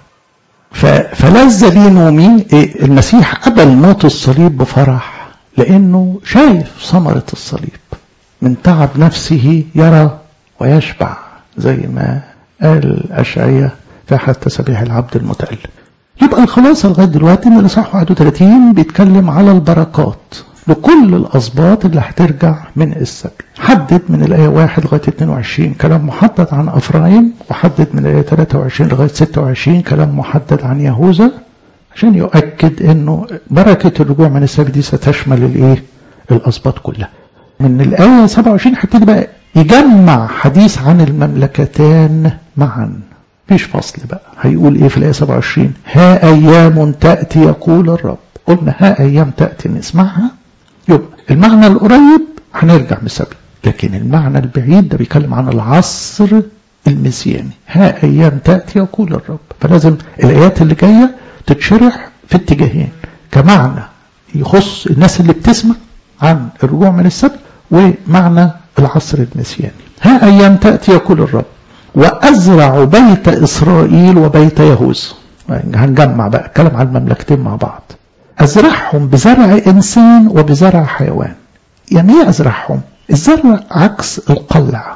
فلذ لي نومي إيه المسيح قبل موت الصليب بفرح لأنه شايف ثمرة الصليب من تعب نفسه يرى ويشبع زي ما قال أشعية في أحد تسابيح العبد المتألم يبقى الخلاصة لغاية دلوقتي إن الإصحاح 31 بيتكلم على البركات لكل الأسباط اللي هترجع من السبي حدد من الآية 1 لغاية 22 كلام محدد عن أفرايم وحدد من الآية 23 لغاية 26 كلام محدد عن يهوذا عشان يؤكد أنه بركة الرجوع من السبي دي ستشمل الإيه؟ الأسباط كلها من الآية 27 هبتدي بقى يجمع حديث عن المملكتان معا مفيش فصل بقى هيقول ايه في الآية 27 ها أيام تأتي يقول الرب قلنا ها أيام تأتي نسمعها يبقى المعنى القريب هنرجع من السبي لكن المعنى البعيد ده بيتكلم عن العصر المسياني ها أيام تأتي يقول الرب فلازم الآيات اللي جاية تتشرح في اتجاهين كمعنى يخص الناس اللي بتسمع عن الرجوع من السبي ومعنى العصر المسياني ها أيام تأتي يقول الرب وأزرع بيت إسرائيل وبيت يهوذا هنجمع بقى الكلام عن المملكتين مع بعض أزرعهم بزرع إنسان وبزرع حيوان يعني إيه أزرعهم الزرع عكس القلع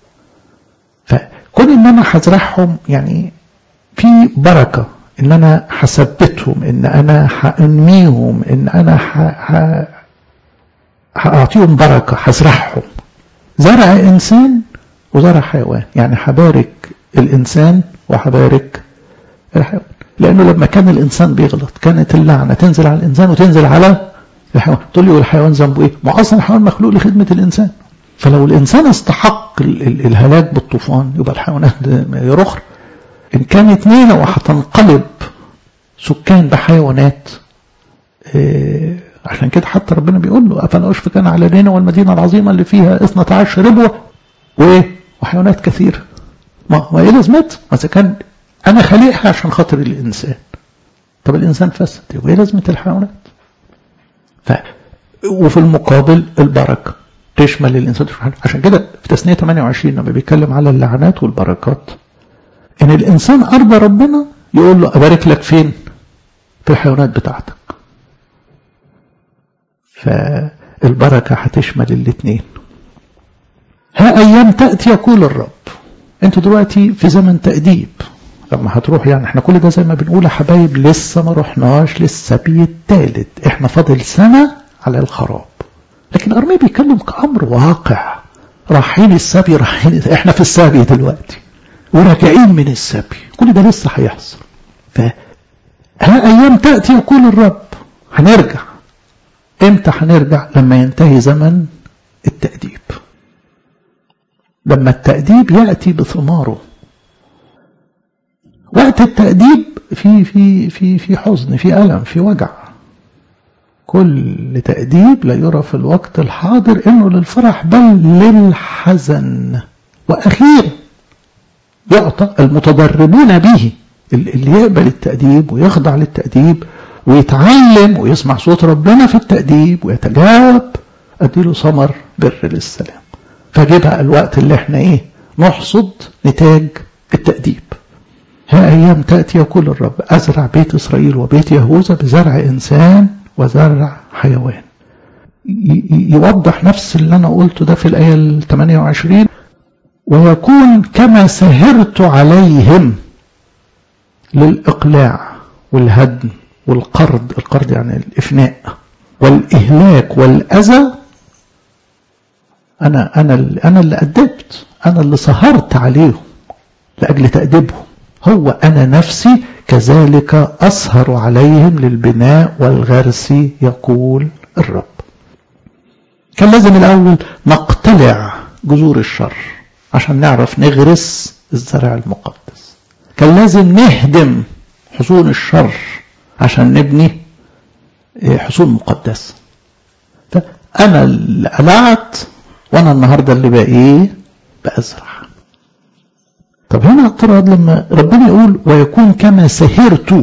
فكون إن أنا هزرعهم يعني في بركة إن أنا هثبتهم إن أنا هأنميهم إن أنا هأعطيهم بركة هزرعهم زرع إنسان وزرع حيوان يعني هبارك الإنسان وهبارك الحيوان لأنه لما كان الإنسان بيغلط كانت اللعنة تنزل على الإنسان وتنزل على الحيوان تقول لي والحيوان ذنبه إيه؟ ما أصلا الحيوان مخلوق لخدمة الإنسان فلو الإنسان استحق الهلاك بالطوفان يبقى الحيوانات يرخر إن كانت نينة وهتنقلب سكان بحيوانات إيه عشان كده حتى ربنا بيقول له أفلا أشفق أنا على نينة والمدينة العظيمة اللي فيها 12 ربوة وإيه وحيوانات كثيرة ما ما إيه لازمتها؟ إذا كان أنا خليقها عشان خاطر الإنسان طب الإنسان فسد يبقى إيه لازمة الحيوانات؟ ف وفي المقابل البركة تشمل الإنسان عشان كده في تثنية 28 لما بيتكلم على اللعنات والبركات إن الإنسان أرضى ربنا يقول له أبارك لك فين؟ في الحيوانات بتاعتك فالبركة هتشمل الاثنين ها أيام تأتي يقول الرب أنتوا دلوقتي في زمن تأديب لما هتروح يعني احنا كل ده زي ما بنقول يا حبايب لسه ما رحناش للسبي الثالث احنا فاضل سنة على الخراب لكن أرميا بيتكلم كأمر واقع رايحين السبي رايحين احنا في السبي دلوقتي وراجعين من السبي كل ده لسه هيحصل ف ها أيام تأتي يقول الرب هنرجع امتى هنرجع لما ينتهي زمن التأديب لما التأديب يأتي بثماره وقت التأديب في في في في حزن في ألم في وجع كل تأديب لا يرى في الوقت الحاضر إنه للفرح بل للحزن وأخيرا يعطى المتدربون به اللي يقبل التأديب ويخضع للتأديب ويتعلم ويسمع صوت ربنا في التأديب ويتجاوب أديله ثمر بر للسلام فجيبها الوقت اللي احنا ايه نحصد نتاج التأديب ها أيام تأتي يقول الرب أزرع بيت إسرائيل وبيت يهوذا بزرع إنسان وزرع حيوان يوضح نفس اللي أنا قلته ده في الآية ال 28 ويكون كما سهرت عليهم للإقلاع والهدم والقرض القرض يعني الإفناء والإهلاك والأذى أنا أنا أنا اللي أدبت أنا اللي سهرت عليهم لأجل تأديبهم هو أنا نفسي كذلك أسهر عليهم للبناء والغرس يقول الرب كان لازم الأول نقتلع جذور الشر عشان نعرف نغرس الزرع المقدس كان لازم نهدم حصون الشر عشان نبني حصون مقدسة فأنا اللي قلعت وأنا النهاردة اللي بقى إيه بأزرع طب هنا اعتراض لما ربنا يقول ويكون كما سهرت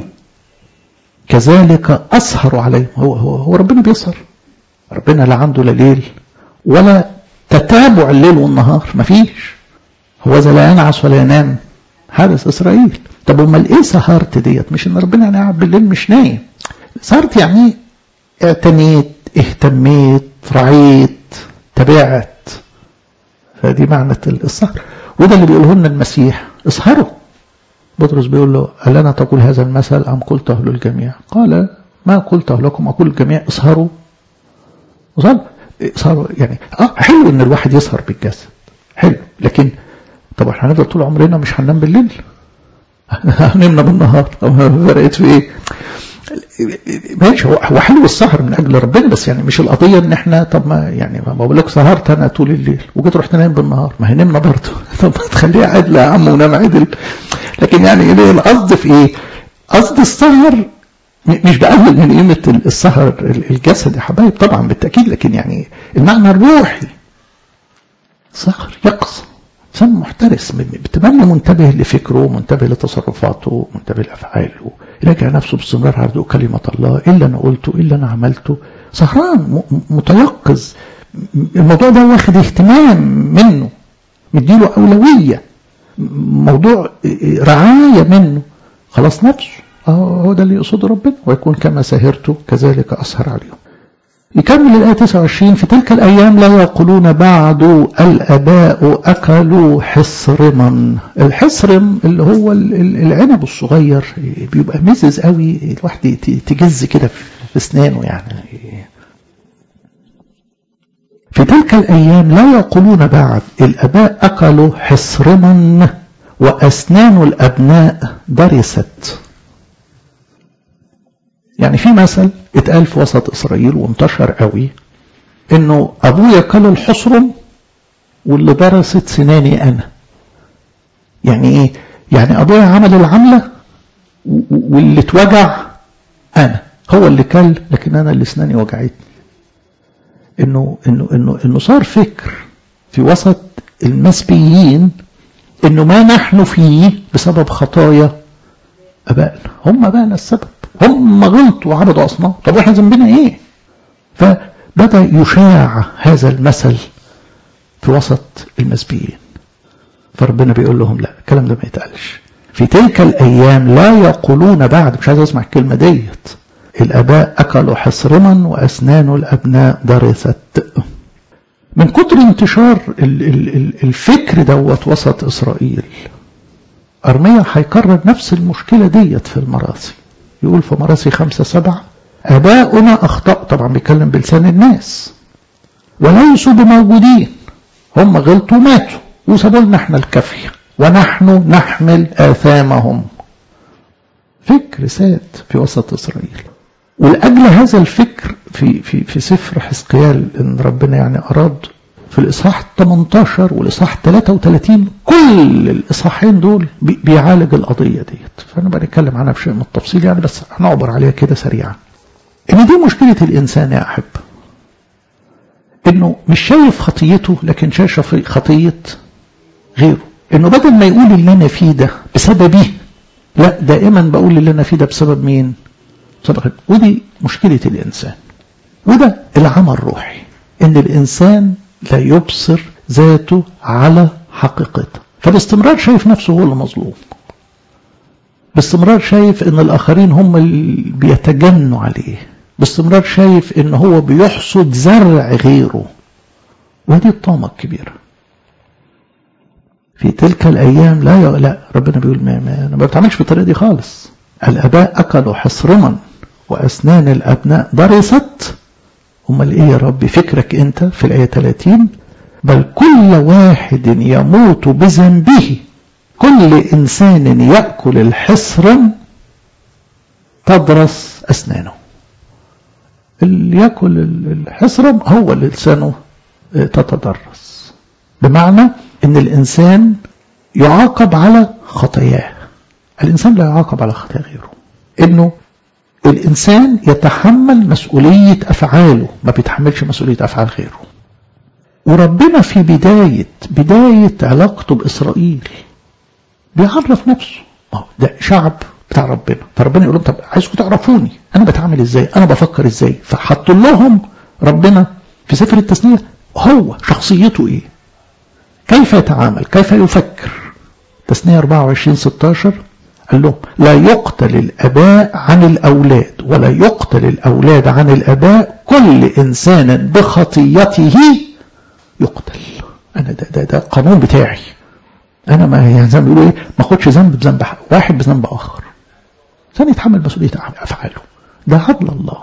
كذلك أسهر عليهم هو, هو, هو ربنا بيسهر ربنا لا عنده لا ليل ولا تتابع الليل والنهار مفيش هو ذا لا ينعس ولا ينام حارس إسرائيل طب امال ايه سهرت ديت مش ان ربنا يعني قاعد بالليل مش نايم سهرت يعني اعتنيت اهتميت رعيت تبعت فدي معنى السهر وده اللي بيقوله لنا المسيح اسهروا بطرس بيقول له هل انا تقول هذا المثل ام قلته للجميع قال ما قلته لكم اقول للجميع اسهروا وصل اسهروا يعني اه حلو ان الواحد يسهر بالجسد حلو لكن طب احنا هنفضل طول عمرنا مش هننام بالليل هنمنا بالنهار فرقت في ايه ماشي هو حلو السهر من اجل ربنا بس يعني مش القضيه ان احنا طب ما يعني ما بقول لك سهرت انا طول الليل وجيت رحت نايم بالنهار ما هي نمنا برضه طب ما تخليها عدله يا عم ونام عدل لكن يعني القصد في ايه؟ قصد السهر مش بقلل من قيمه السهر الجسد يا حبايب طبعا بالتاكيد لكن يعني المعنى الروحي سهر يقظه انسان محترس بتبنى منتبه لفكره منتبه لتصرفاته منتبه لافعاله يراجع نفسه باستمرار عرضه كلمه الله ايه اللي انا قلته ايه اللي انا عملته سهران متيقظ الموضوع ده واخد اهتمام منه مديله اولويه موضوع رعايه منه خلاص نفسه اه هو ده اللي يقصده ربنا ويكون كما سهرته كذلك اسهر عليهم يكمل الآية 29 في تلك الأيام لا يقولون بعد الآباء أكلوا حصرما الحصرم اللي هو العنب الصغير بيبقى مزز قوي الواحد تجز كده في أسنانه يعني في تلك الأيام لا يقولون بعد الآباء أكلوا حصرما وأسنان الأبناء درست يعني في مثل اتقال في وسط اسرائيل وانتشر قوي انه ابويا كل الحصرم واللي درست سناني انا يعني ايه يعني ابويا عمل العمله واللي اتوجع انا هو اللي كل لكن انا اللي اسناني وجعتني انه انه انه انه صار فكر في وسط المسبيين انه ما نحن فيه بسبب خطايا ابائنا هم ابائنا السبب هم غلطوا وعبدوا اصنام طب واحنا ذنبنا ايه فبدا يشاع هذا المثل في وسط المسبيين فربنا بيقول لهم لا الكلام ده ما يتقالش في تلك الايام لا يقولون بعد مش عايز اسمع الكلمه ديت الاباء اكلوا حصرما واسنان الابناء درست من كتر انتشار الفكر دوت وسط اسرائيل ارميا هيكرر نفس المشكله ديت في المراسي يقول في مراسي خمسة سبعة أباؤنا أخطأ طبعا بيتكلم بلسان الناس وليسوا بموجودين هم غلطوا ماتوا وسابوا لنا احنا الكافية ونحن نحمل آثامهم فكر ساد في وسط إسرائيل ولأجل هذا الفكر في في في سفر حزقيال ان ربنا يعني اراد في الاصحاح 18 والاصحاح 33 كل الاصحاحين دول بيعالج القضيه ديت فانا بنتكلم عنها بشيء من التفصيل يعني بس هنعبر عليها كده سريعا ان دي مشكله الانسان يا احب انه مش شايف خطيته لكن شايف خطيه غيره انه بدل ما يقول اللي انا فيه ده بسببي لا دائما بقول اللي انا فيه ده بسبب مين بسبب ودي مشكله الانسان وده العمى الروحي ان الانسان لا يبصر ذاته على حقيقته فباستمرار شايف نفسه هو اللي مظلوم باستمرار شايف ان الاخرين هم اللي بيتجنوا عليه باستمرار شايف ان هو بيحصد زرع غيره ودي الطامة الكبيرة في تلك الايام لا ي... لا ربنا بيقول ما, ما انا ما بتعملش بالطريقه دي خالص الاباء اكلوا حصرما واسنان الابناء ضرست امال ايه يا رب فكرك انت في الايه 30 بل كل واحد يموت بذنبه كل انسان ياكل الحصرا تضرس اسنانه اللي ياكل الحصرا هو اللي لسانه تتضرس بمعنى ان الانسان يعاقب على خطاياه الانسان لا يعاقب على خطايا غيره انه الانسان يتحمل مسؤوليه افعاله ما بيتحملش مسؤوليه افعال غيره وربنا في بدايه بدايه علاقته باسرائيل بيعرف نفسه ده شعب بتاع ربنا فربنا يقول لهم طب عايزكم تعرفوني انا بتعامل ازاي انا بفكر ازاي فحط لهم ربنا في سفر التثنيه هو شخصيته ايه كيف يتعامل كيف يفكر تثنيه 24 16 قال لهم لا يقتل الاباء عن الاولاد ولا يقتل الاولاد عن الاباء كل انسان بخطيته يقتل انا ده ده ده القانون بتاعي انا ما يعني زي ما بيقولوا ايه ما اخدش ذنب بذنب واحد بذنب اخر ثاني يتحمل مسؤوليه افعاله ده عدل الله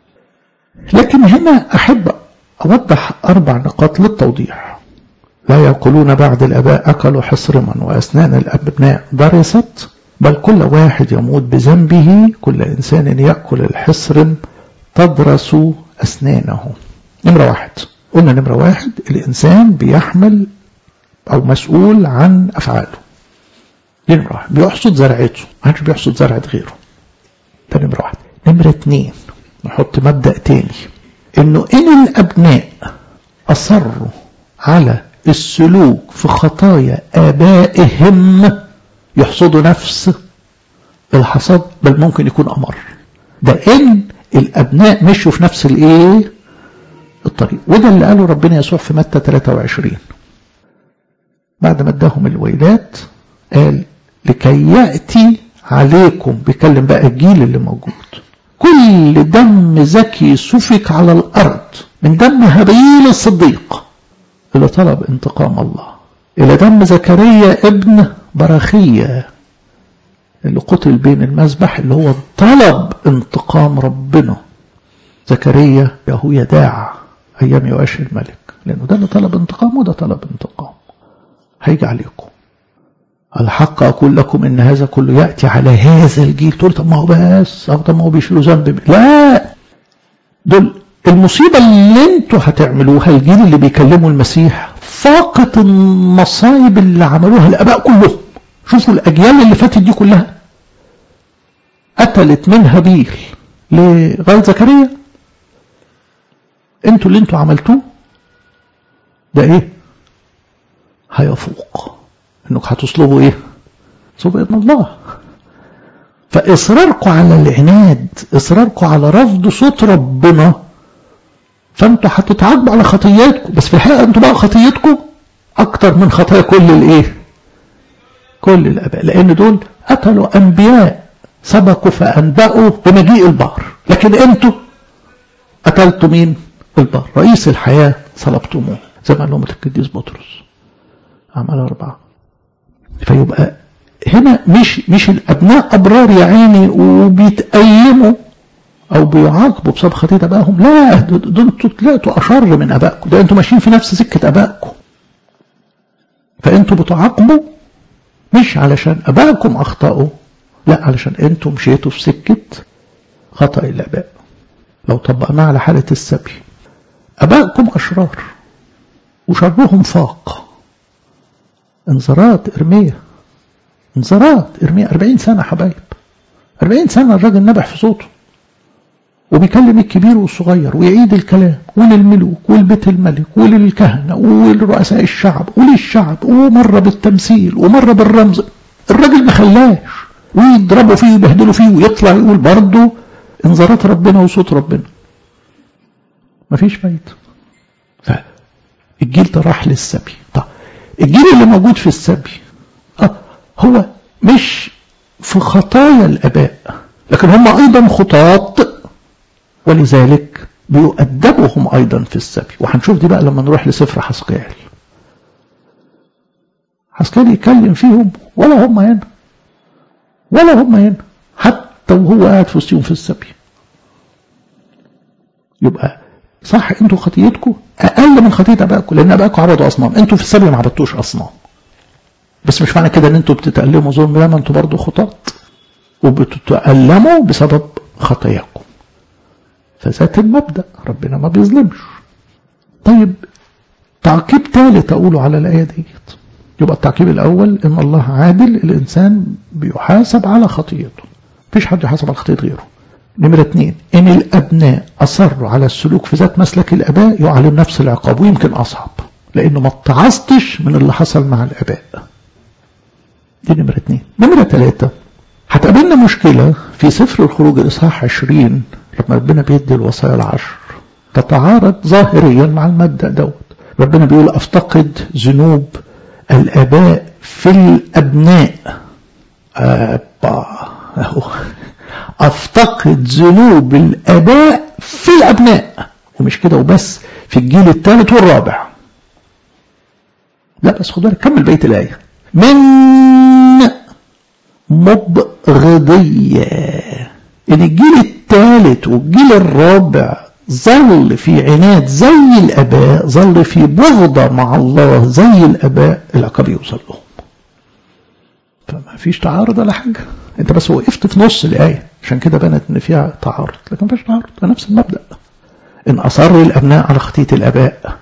لكن هنا احب اوضح اربع نقاط للتوضيح لا يقولون بعد الاباء اكلوا حصرما واسنان الابناء ضرست بل كل واحد يموت بذنبه كل انسان ياكل الحصرم تضرس اسنانه نمره واحد قلنا نمره واحد الانسان بيحمل او مسؤول عن افعاله دي نمره واحد بيحصد زرعته ما حدش بيحصد زرعه غيره ده نمره واحد نمره اتنين نحط مبدا تاني انه ان الابناء اصروا على السلوك في خطايا ابائهم يحصدوا نفس الحصاد بل ممكن يكون امر ده ان الابناء مشوا في نفس الايه الطريق وده اللي قاله ربنا يسوع في متى 23 بعد ما اداهم الويلات قال لكي ياتي عليكم بيكلم بقى الجيل اللي موجود كل دم زكي سفك على الارض من دم هابيل الصديق الى طلب انتقام الله الى دم زكريا ابن براخية اللي قتل بين المذبح اللي هو طلب انتقام ربنا زكريا يهو يداع ايام يؤاش الملك لانه ده اللي طلب انتقام وده طلب انتقام هيجي عليكم الحق اقول لكم ان هذا كله ياتي على هذا الجيل تقول طب ما هو بس او طب ما هو بيشيلوا ذنب لا دول المصيبه اللي انتوا هتعملوها الجيل اللي بيكلموا المسيح فاقت المصايب اللي عملوها الاباء كلهم شوفوا الاجيال اللي فاتت دي كلها قتلت من هابيل لغايه زكريا انتوا اللي انتوا عملتوه ده ايه هيفوق انك هتصلبوا ايه صلب ابن الله فاصراركم على العناد اصراركم على رفض صوت ربنا فانتوا هتتعاقبوا على خطياتكم بس في الحقيقه انتوا بقى خطيتكم اكتر من خطايا كل الايه كل الاباء لان دول قتلوا انبياء سبقوا فانبأوا بمجيء البار لكن انتوا قتلتوا مين البار رئيس الحياه صلبتموه زي ما قال لهم القديس بطرس اعمال اربعه فيبقى هنا مش مش الابناء ابرار يا عيني وبيتأيموا او بيعاقبوا بسبب خطيه ابائهم لا دول انتوا طلعتوا اشر من ابائكم ده انتوا ماشيين في نفس سكه ابائكم فانتوا بتعاقبوا مش علشان ابائكم اخطاوا لا علشان انتوا مشيتوا في سكه خطا الاباء لو طبقناه على حالة السبي أبائكم أشرار وشرهم فاق انذارات إرمية انذارات إرمية أربعين سنة حبايب أربعين سنة الراجل نبح في صوته وبيكلم الكبير والصغير ويعيد الكلام وللملوك ولبيت الملك وللكهنة ولرؤساء الشعب وللشعب ومرة بالتمثيل ومرة بالرمز الراجل ما خلاش ويضربوا فيه ويبهدلوا فيه ويطلع يقول برضه انذارات ربنا وصوت ربنا مفيش فايدة فالجيل ده راح للسبي طب الجيل اللي موجود في السبي اه هو مش في خطايا الاباء لكن هم ايضا خطاط ولذلك بيؤدبهم ايضا في السبي وهنشوف دي بقى لما نروح لسفر حسقيال حسقيال يتكلم فيهم ولا هم هنا ولا هم هنا حتى وهو قاعد في وسطهم في السبي يبقى صح انتوا خطيتكم اقل من خطيه ابائكم لان ابائكم عبدوا اصنام انتوا في السبي ما عبدتوش اصنام بس مش معنى كده ان انتوا بتتألموا ظلم لا ما انتوا برضه خطاط وبتتألموا بسبب خطاياكم فذات المبدأ ربنا ما بيظلمش طيب تعقيب ثالث أقوله على الآية ديت يبقى التعقيب الأول إن الله عادل الإنسان بيحاسب على خطيئته مفيش حد يحاسب على خطيئة غيره نمرة اثنين إن الأبناء أصروا على السلوك في ذات مسلك الآباء يعلم نفس العقاب ويمكن أصعب لأنه ما اتعظتش من اللي حصل مع الآباء دي نمرة اثنين نمرة ثلاثة هتقابلنا مشكلة في سفر الخروج الإصحاح 20 لما ربنا بيدي الوصايا العشر تتعارض ظاهريا مع المبدأ دوت ربنا بيقول أفتقد ذنوب الآباء في الأبناء أبا أهو أفتقد ذنوب الآباء في الأبناء ومش كده وبس في الجيل الثالث والرابع لا بس خد بالك كمل بقية الآية من مبغضية إن الجيل الثالث والجيل الرابع ظل في عناد زي الآباء ظل في بغضة مع الله زي الآباء العقاب يوصل لهم فما فيش تعارض ولا حاجة انت بس وقفت في نص الآية عشان كده بنت ان فيها تعارض لكن ما فيش تعارض ده نفس المبدأ ان أصر الأبناء على خطية الآباء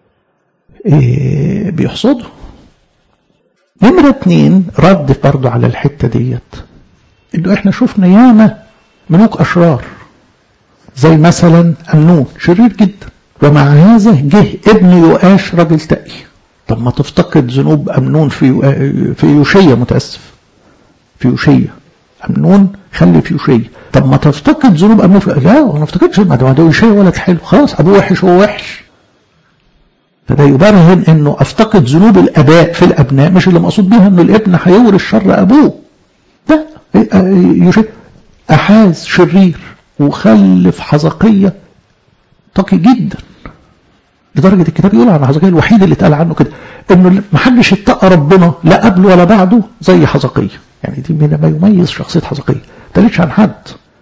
إيه بيحصدوا نمرة اتنين رد برضه على الحتة ديت انه احنا شفنا ياما ملوك أشرار زي مثلا أمنون شرير جدا ومع هذا جه ابن يؤاش راجل تقي طب ما تفتقد ذنوب أمنون في في يوشية متأسف في يوشية أمنون خلف يوشية طب ما تفتقد ذنوب أمنون في لا ما نفتقدش ما ده يوشية ولد حلو خلاص أبوه وحش هو وحش فده يبرهن انه افتقد ذنوب الاباء في الابناء مش اللي مقصود بيها انه الابن هيورث شر ابوه ده يوشية احاز شرير وخلف حزقية تقي جدا لدرجة الكتاب يقول عن حزقية الوحيد اللي اتقال عنه كده انه ما حدش اتقى ربنا لا قبله ولا بعده زي حزقية يعني دي من ما يميز شخصية حزقية تليش عن حد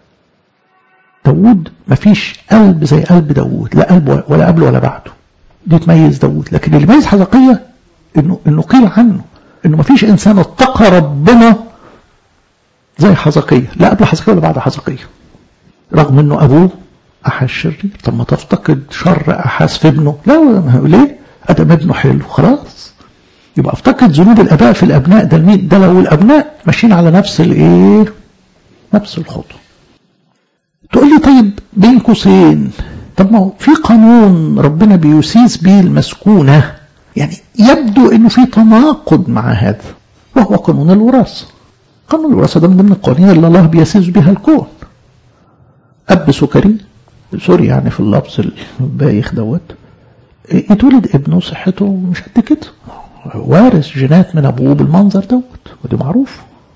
داود ما فيش قلب زي قلب داود لا قلب ولا قبله ولا بعده دي تميز داود لكن اللي يميز حزقية انه انه قيل عنه انه ما فيش انسان اتقى ربنا زي حزقية لا قبل حزقية ولا بعد حزقية رغم انه ابوه احاس شرير طب ما تفتقد شر احاس في ابنه لا ليه ادم ابنه حلو خلاص يبقى افتقد ذنوب الاباء في الابناء ده المين ده لو الابناء ماشيين على نفس الايه نفس الخطوه تقول لي طيب بين قوسين طب ما هو في قانون ربنا بيسيس به المسكونه يعني يبدو انه في تناقض مع هذا وهو قانون الوراثه قانون الوراثه ده من ضمن القوانين اللي الله بيسيس بها الكون أب سكري سوري يعني في اللفظ البايخ دوت يتولد ابنه صحته مش قد كده وارث جينات من أبوه بالمنظر دوت ودي معروف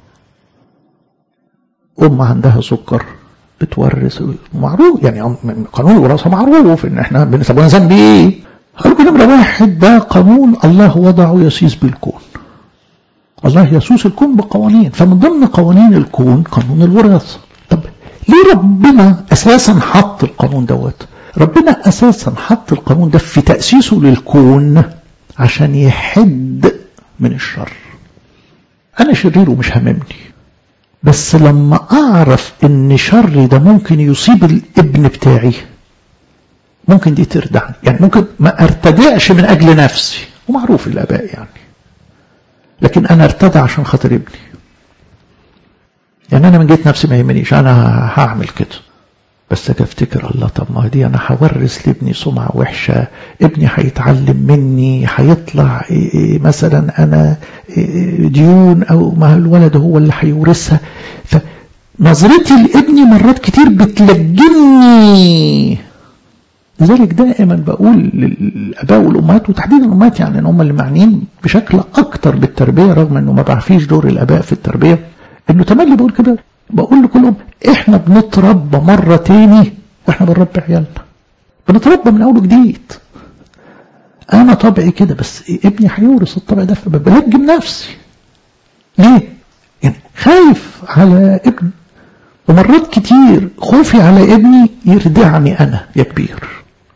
أم عندها سكر بتورث معروف يعني قانون الوراثة معروف إن إحنا بنسبوها ذنب إيه؟ قالوا نمرة واحد ده قانون الله وضعه يسيس بالكون الله يسوس الكون بقوانين فمن ضمن قوانين الكون قانون الوراثة طب ليه ربنا اساسا حط القانون دوت ربنا اساسا حط القانون ده في تاسيسه للكون عشان يحد من الشر انا شرير ومش هممني بس لما اعرف ان شري ده ممكن يصيب الابن بتاعي ممكن دي تردعني يعني ممكن ما ارتدعش من اجل نفسي ومعروف الاباء يعني لكن انا ارتدع عشان خاطر ابني يعني انا من جيت نفسي ما يهمنيش انا هعمل كده بس اجي افتكر الله طب ما دي انا هورث لابني سمعه وحشه ابني هيتعلم مني هيطلع مثلا انا ديون او ما الولد هو اللي هيورثها فنظرتي لابني مرات كتير بتلجمني لذلك دائما بقول للاباء والامهات وتحديدا الامهات يعني ان هم اللي معنيين بشكل اكتر بالتربيه رغم انه ما بعرفيش دور الاباء في التربيه انه تملي بقول كده بقول لكلهم احنا بنتربى مرة تاني واحنا بنربي عيالنا بنتربى من اول وجديد انا طبعي كده بس ابني هيورث الطبع ده فبلجم نفسي ليه يعني خايف على ابني ومرات كتير خوفي على ابني يردعني انا يا كبير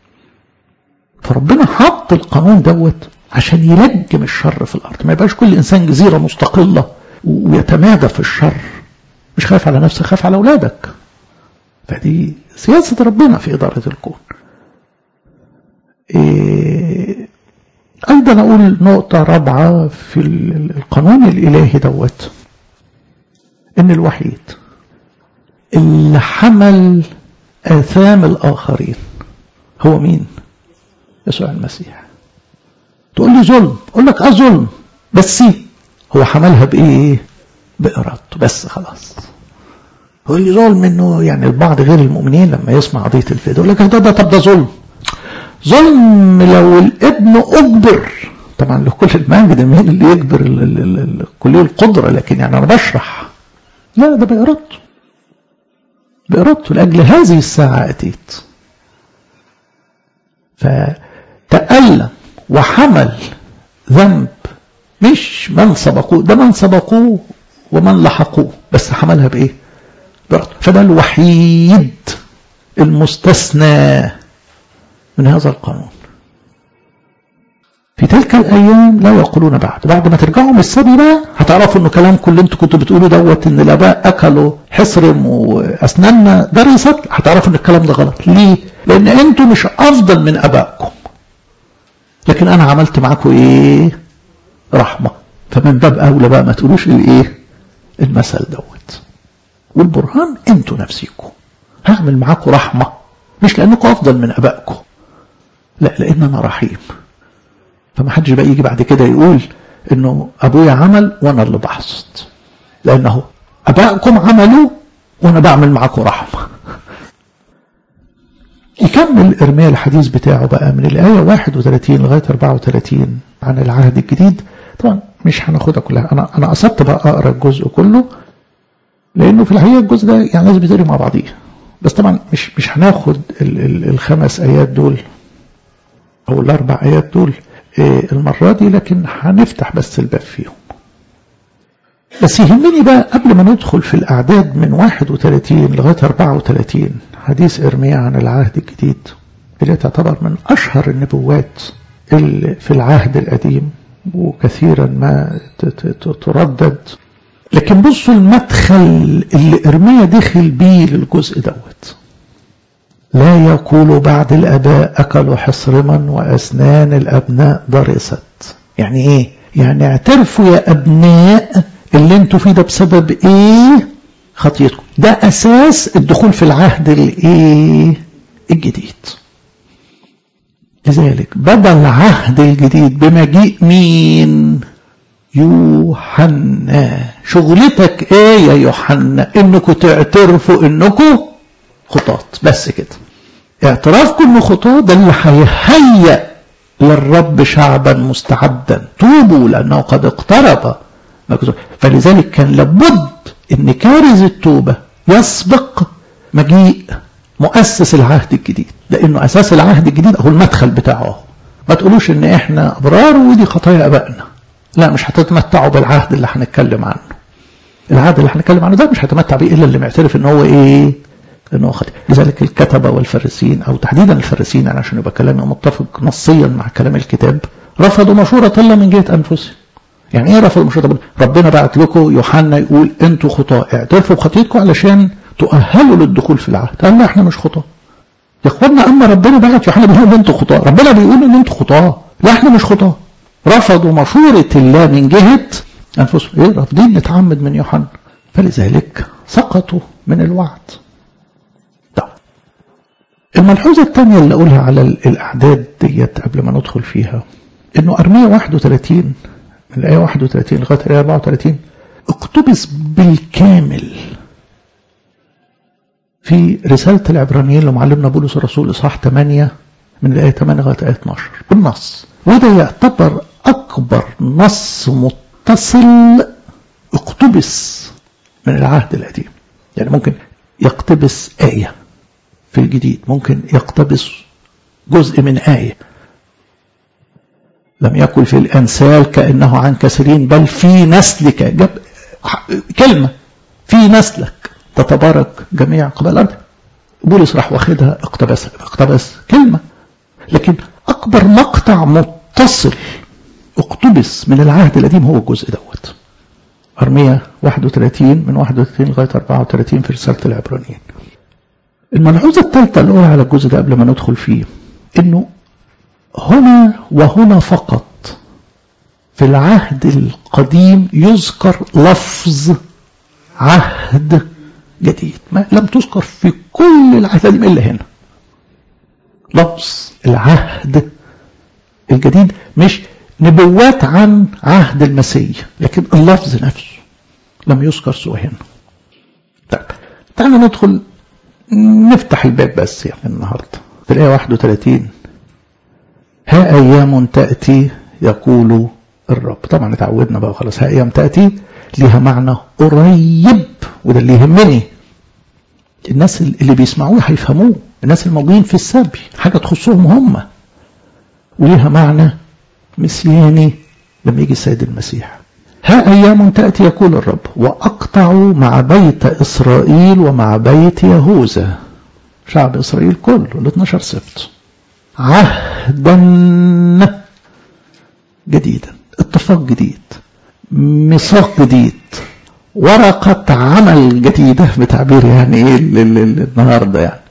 فربنا حط القانون دوت عشان يلجم الشر في الارض ما يبقاش كل انسان جزيره مستقله ويتمادى في الشر مش خايف على نفسك خايف على أولادك فدي سياسة ربنا في إدارة الكون إيه أيضا أقول نقطة رابعة في القانون الإلهي دوت إن الوحيد اللي حمل آثام الآخرين هو مين؟ يسوع المسيح تقول لي ظلم أقول لك أه ظلم بس هو حملها بإيه؟ بإرادته بس خلاص هو اللي ظلم انه يعني البعض غير المؤمنين لما يسمع قضيه الفداء يقول لك ده ده طب ده ظلم ظلم لو الابن اجبر طبعا لكل المجد مين اللي يجبر كليه القدره لكن يعني انا بشرح لا ده بارادته بارادته لاجل هذه الساعه اتيت فتالم وحمل ذنب مش من سبقوه ده من سبقوه ومن لحقوه بس حملها بايه فده الوحيد المستثنى من هذا القانون في تلك الايام لا يقولون بعد بعد ما ترجعوا من السبي بقى هتعرفوا انه كلامكم اللي انتوا كنتوا بتقولوا دوت ان الاباء اكلوا حصرم واسناننا درست هتعرفوا ان الكلام ده غلط ليه لان انتوا مش افضل من ابائكم لكن انا عملت معاكم ايه رحمه فمن باب اولى بقى ما تقولوش الايه المثل دوت والبرهان انتوا نفسيكم هعمل معاكم رحمة مش لأنكم أفضل من أبائكم لا لأن أنا رحيم فما حدش بقى يجي بعد كده يقول إنه أبويا عمل وأنا اللي بحصد لأنه أبائكم عملوا وأنا بعمل معاكم رحمة يكمل إرميا الحديث بتاعه بقى من الآية 31 لغاية 34 عن العهد الجديد طبعا مش هناخدها كلها أنا أنا قصدت بقى أقرأ الجزء كله لانه في الحقيقه الجزء ده يعني لازم يتقري مع بعضيه بس طبعا مش مش هناخد ال ال الخمس ايات دول او الاربع ايات دول إيه المره دي لكن هنفتح بس الباب فيهم بس يهمني بقى قبل ما ندخل في الاعداد من 31 لغايه 34 حديث ارميا عن العهد الجديد اللي تعتبر من اشهر النبوات اللي في العهد القديم وكثيرا ما تردد لكن بصوا المدخل اللي ارميا دخل بيه للجزء دوت لا يقول بعد الاباء اكلوا حصرما واسنان الابناء ضرست يعني ايه يعني اعترفوا يا ابناء اللي انتوا فيه ده بسبب ايه خطيتكم ده اساس الدخول في العهد الايه الجديد لذلك بدا العهد الجديد بمجيء مين يوحنا شغلتك ايه يا يوحنا انكم تعترفوا انكم خطاط بس كده اعترافكم انه خطاط ده اللي هيهيأ للرب شعبا مستعدا توبوا لانه قد اقترب فلذلك كان لابد ان كارز التوبه يسبق مجيء مؤسس العهد الجديد لانه اساس العهد الجديد هو المدخل بتاعه ما تقولوش ان احنا ابرار ودي خطايا ابائنا لا مش هتتمتعوا بالعهد اللي هنتكلم عنه العهد اللي هنتكلم عنه ده مش هيتمتع بيه الا اللي معترف ان هو ايه ان هو خطيئ لذلك الكتبه والفريسين او تحديدا الفريسين يعني عشان يبقى كلامي متفق نصيا مع كلام الكتاب رفضوا مشوره الله من جهه انفسهم يعني ايه رفض المشروع طب ربنا بعت لكم يوحنا يقول انتوا خطاة اعترفوا بخطيتكم علشان تؤهلوا للدخول في العهد قال لا احنا مش خطاة يا اخوانا اما ربنا بعت يوحنا بيقول ان انتوا خطاة ربنا بيقول ان انتوا خطاة لا احنا مش خطاة رفضوا مشورة الله من جهة انفسهم ايه رافضين نتعمد من يوحنا فلذلك سقطوا من الوعد طب الملحوظة الثانية اللي أقولها على الأعداد ديت قبل ما ندخل فيها إنه أرمية 31 من الآية 31 لغاية الآية 34 اقتبس بالكامل في رسالة العبرانيين لمعلمنا بولس الرسول إصحاح 8 من الآية 8 لغاية الآية 12 بالنص وده يعتبر أكبر نص متصل اقتبس من العهد القديم يعني ممكن يقتبس آية في الجديد ممكن يقتبس جزء من آية لم يكن في الأنسال كأنه عن كثيرين بل في نسلك جاب كلمة في نسلك تتبارك جميع قبائل الأرض بولس راح واخدها اقتبس اقتبس كلمة لكن أكبر مقطع متصل اقتبس من العهد القديم هو الجزء دوت أرمية 31 من 31 لغاية 34 في رسالة العبرانيين الملحوظة الثالثة اللي أقولها على الجزء ده قبل ما ندخل فيه إنه هنا وهنا فقط في العهد القديم يذكر لفظ عهد جديد ما لم تذكر في كل العهد القديم إلا هنا لفظ العهد الجديد مش نبوات عن عهد المسيح لكن اللفظ نفسه لم يذكر سوى هنا طيب تعالى ندخل نفتح الباب بس يعني النهارده في الآية 31 ها أيام تأتي يقول الرب طبعا اتعودنا بقى خلاص ها أيام تأتي ليها معنى قريب وده اللي يهمني الناس اللي بيسمعوه هيفهموه الناس الموجودين في السبي حاجة تخصهم هم وليها معنى مسياني لما يجي السيد المسيح ها أيام تأتي يقول الرب وأقطع مع بيت إسرائيل ومع بيت يهوذا شعب إسرائيل كله ال 12 سبت عهدا جديدا اتفاق جديد ميثاق جديد ورقة عمل جديدة بتعبير يعني ايه النهارده يعني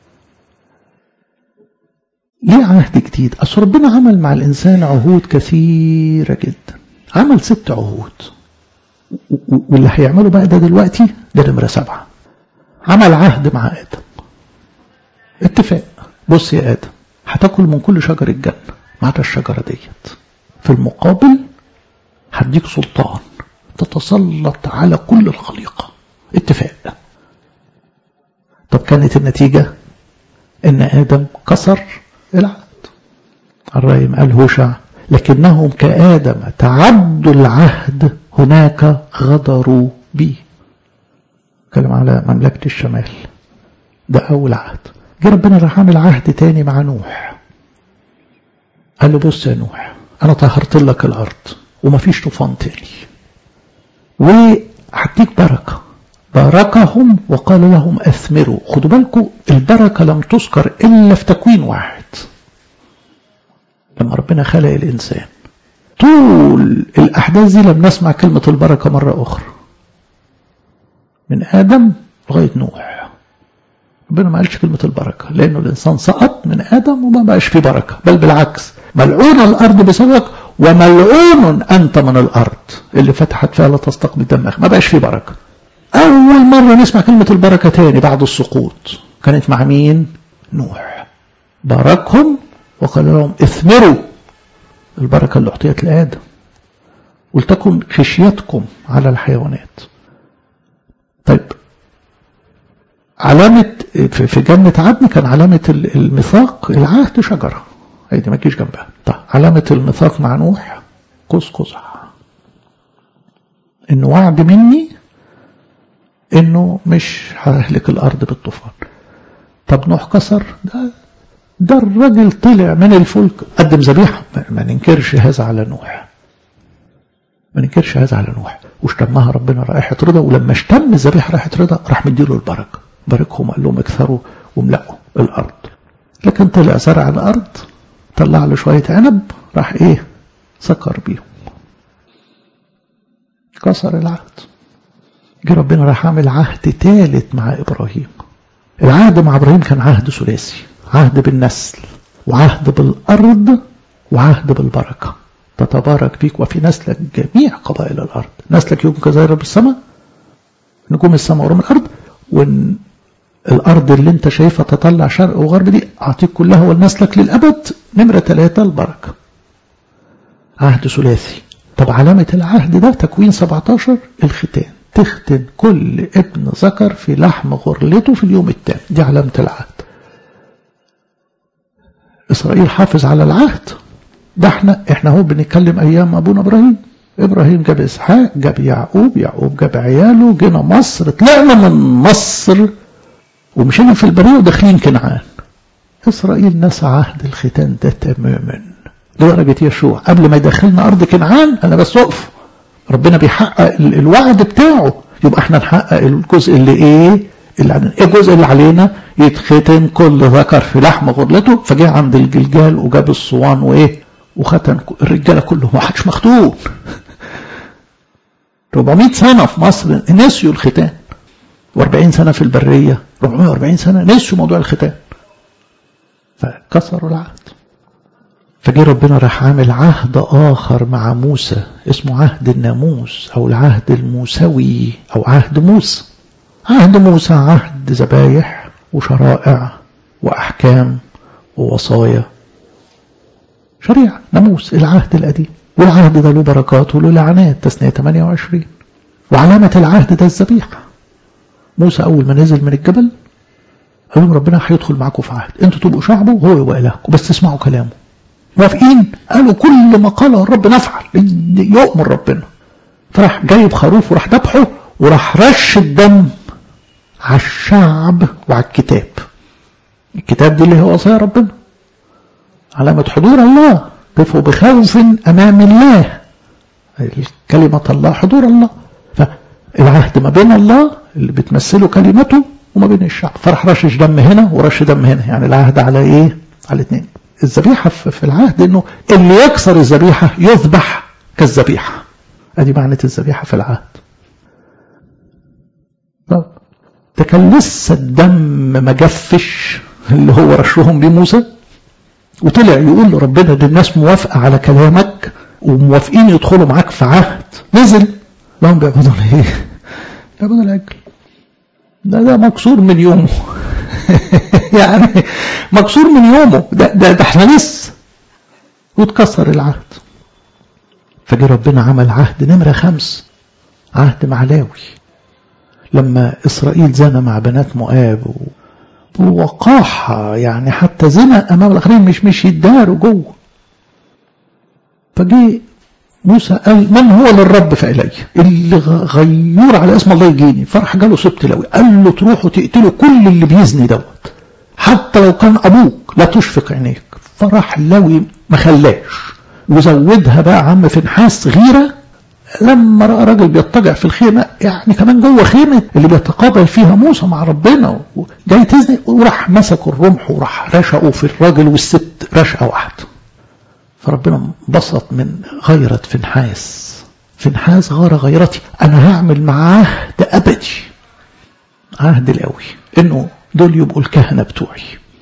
ليه عهد جديد؟ أصل ربنا عمل مع الإنسان عهود كثيرة جدا عمل ست عهود واللي هيعمله بقى ده دلوقتي ده نمرة سبعة عمل عهد مع آدم اتفاق بص يا آدم هتاكل من كل شجر الجنة ما عدا الشجرة ديت في المقابل هديك سلطان تتسلط على كل الخليقة اتفاق طب كانت النتيجة ان آدم كسر العهد الرايم قال هوشع لكنهم كآدم تعدوا العهد هناك غدروا بي كلام على مملكة الشمال ده أول عهد جه ربنا راح عامل عهد تاني مع نوح قال له بص يا نوح أنا طهرت لك الأرض ومفيش طوفان تاني وهديك بركة باركهم وقال لهم أثمروا خدوا بالكم البركة لم تذكر إلا في تكوين واحد لما ربنا خلق الإنسان طول الأحداث دي لم نسمع كلمة البركة مرة أخرى من آدم لغاية نوح ربنا ما قالش كلمة البركة لأنه الإنسان سقط من آدم وما بقاش فيه بركة بل بالعكس ملعون الأرض بسببك وملعون أنت من الأرض اللي فتحت فيها لا تستقبل دمك ما بقاش فيه بركة أول مرة نسمع كلمة البركة تاني بعد السقوط كانت مع مين؟ نوح باركهم وقال لهم اثمروا البركة اللي أعطيت لآدم ولتكن خشيتكم على الحيوانات طيب علامة في جنة عدن كان علامة الميثاق العهد شجرة هي دي ما تجيش جنبها طيب علامة الميثاق مع نوح قوس قزح إن وعد مني إنه مش ههلك الأرض بالطوفان طب نوح كسر ده ده الراجل طلع من الفلك قدم ذبيحة ما ننكرش هذا على نوح ما ننكرش هذا على نوح واشتمها ربنا رائحة رضا ولما اشتم الذبيحة رائحة رضا راح مديله البركة باركهم قال لهم اكثروا واملأوا الأرض لكن طلع زرع الأرض طلع له شوية عنب راح ايه سكر بيهم كسر العهد جه ربنا راح عامل عهد ثالث مع ابراهيم العهد مع ابراهيم كان عهد ثلاثي عهد بالنسل وعهد بالارض وعهد بالبركه تتبارك فيك وفي نسلك جميع قبائل الارض نسلك يكون كزير بالسماء نجوم السماء ورم الارض وان الارض اللي انت شايفها تطلع شرق وغرب دي اعطيك كلها ولنسلك للابد نمره ثلاثه البركه عهد ثلاثي طب علامه العهد ده تكوين 17 الختان تختن كل ابن ذكر في لحم غرلته في اليوم الثاني دي علامه العهد اسرائيل حافظ على العهد ده احنا احنا هو بنتكلم ايام ابونا ابراهيم ابراهيم جاب اسحاق جاب يعقوب يعقوب جاب عياله جينا مصر طلعنا من مصر ومشينا في البريه وداخلين كنعان اسرائيل نسى عهد الختان ده تماما لدرجه يشوع قبل ما يدخلنا ارض كنعان انا بس اقف ربنا بيحقق الوعد بتاعه يبقى احنا نحقق الجزء اللي ايه اللي علينا ايه الجزء اللي علينا يتختن كل ذكر في لحم غرلته فجاء عند الجلجال وجاب الصوان وايه وختن الرجاله كلهم ما حدش مختون 400 سنه في مصر نسيوا الختان و40 سنه في البريه 440 سنه نسيوا موضوع الختان فكسروا العهد فجه ربنا راح عامل عهد آخر مع موسى اسمه عهد الناموس أو العهد الموسوي أو عهد موسى عهد موسى عهد ذبايح وشرائع وأحكام ووصايا شريعة ناموس العهد القديم والعهد ده له بركات وله لعنات تسنية 28 وعلامة العهد ده الذبيحة موسى أول ما نزل من الجبل قال لهم ربنا هيدخل معاكم في عهد انتوا تبقوا شعبه وهو يبقى إلهكم بس تسمعوا كلامه موافقين قالوا كل ما قاله الرب نفعل يؤمر ربنا فراح جايب خروف وراح ذبحه وراح رش الدم على الشعب وعلى الكتاب الكتاب دي اللي هو وصايا ربنا علامة حضور الله قفوا بخوف أمام الله كلمة الله حضور الله فالعهد ما بين الله اللي بتمثله كلمته وما بين الشعب فراح رشش دم هنا ورش دم هنا يعني العهد على ايه على الاثنين الذبيحة في العهد انه اللي يكسر الذبيحة يذبح كالذبيحة ادي معنى الذبيحة في العهد طب ده كان لسه الدم ما جفش اللي هو رشهم بيه موسى وطلع يقول لربنا دي الناس موافقة على كلامك وموافقين يدخلوا معاك في عهد نزل لهم بيعبدوا ايه؟ بيعبدوا العجل ده ده مكسور من يومه يعني مكسور من يومه ده, ده, ده احنا لسه واتكسر العهد فجي ربنا عمل عهد نمرة خمس عهد مع لاوي لما إسرائيل زنى مع بنات مؤاب ووقاحة يعني حتى زنا أمام الآخرين مش مش يداروا جوه فجي موسى قال من هو للرب فإلي اللي غيور على اسم الله يجيني فراح جاله سبت لوي قال له تروحوا تقتلوا كل اللي بيزني دوت حتى لو كان أبوك لا تشفق عينيك فراح لوي ما خلاش وزودها بقى عم في نحاس غيرة لما رأى راجل بيضطجع في الخيمة يعني كمان جوه خيمة اللي بيتقابل فيها موسى مع ربنا جاي تزني وراح مسك الرمح وراح رشقه في الراجل والست رشقة واحدة فربنا انبسط من غيرة فنحاس فنحاس غار غيرتي أنا هعمل معاه عهد أبدي عهد القوي إنه دول يبقوا الكهنة بتوعي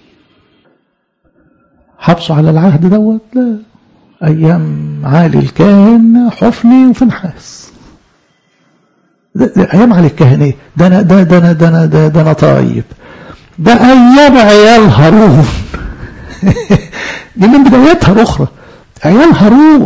حافظوا على العهد دوت لا أيام عالي الكاهن حفني وفنحاس ده, ده أيام علي الكاهن إيه ده أنا ده ده أنا ده أنا ده, ده أنا طيب ده أيام عيال هارون دي من بدايتها الأخرى عيال هارون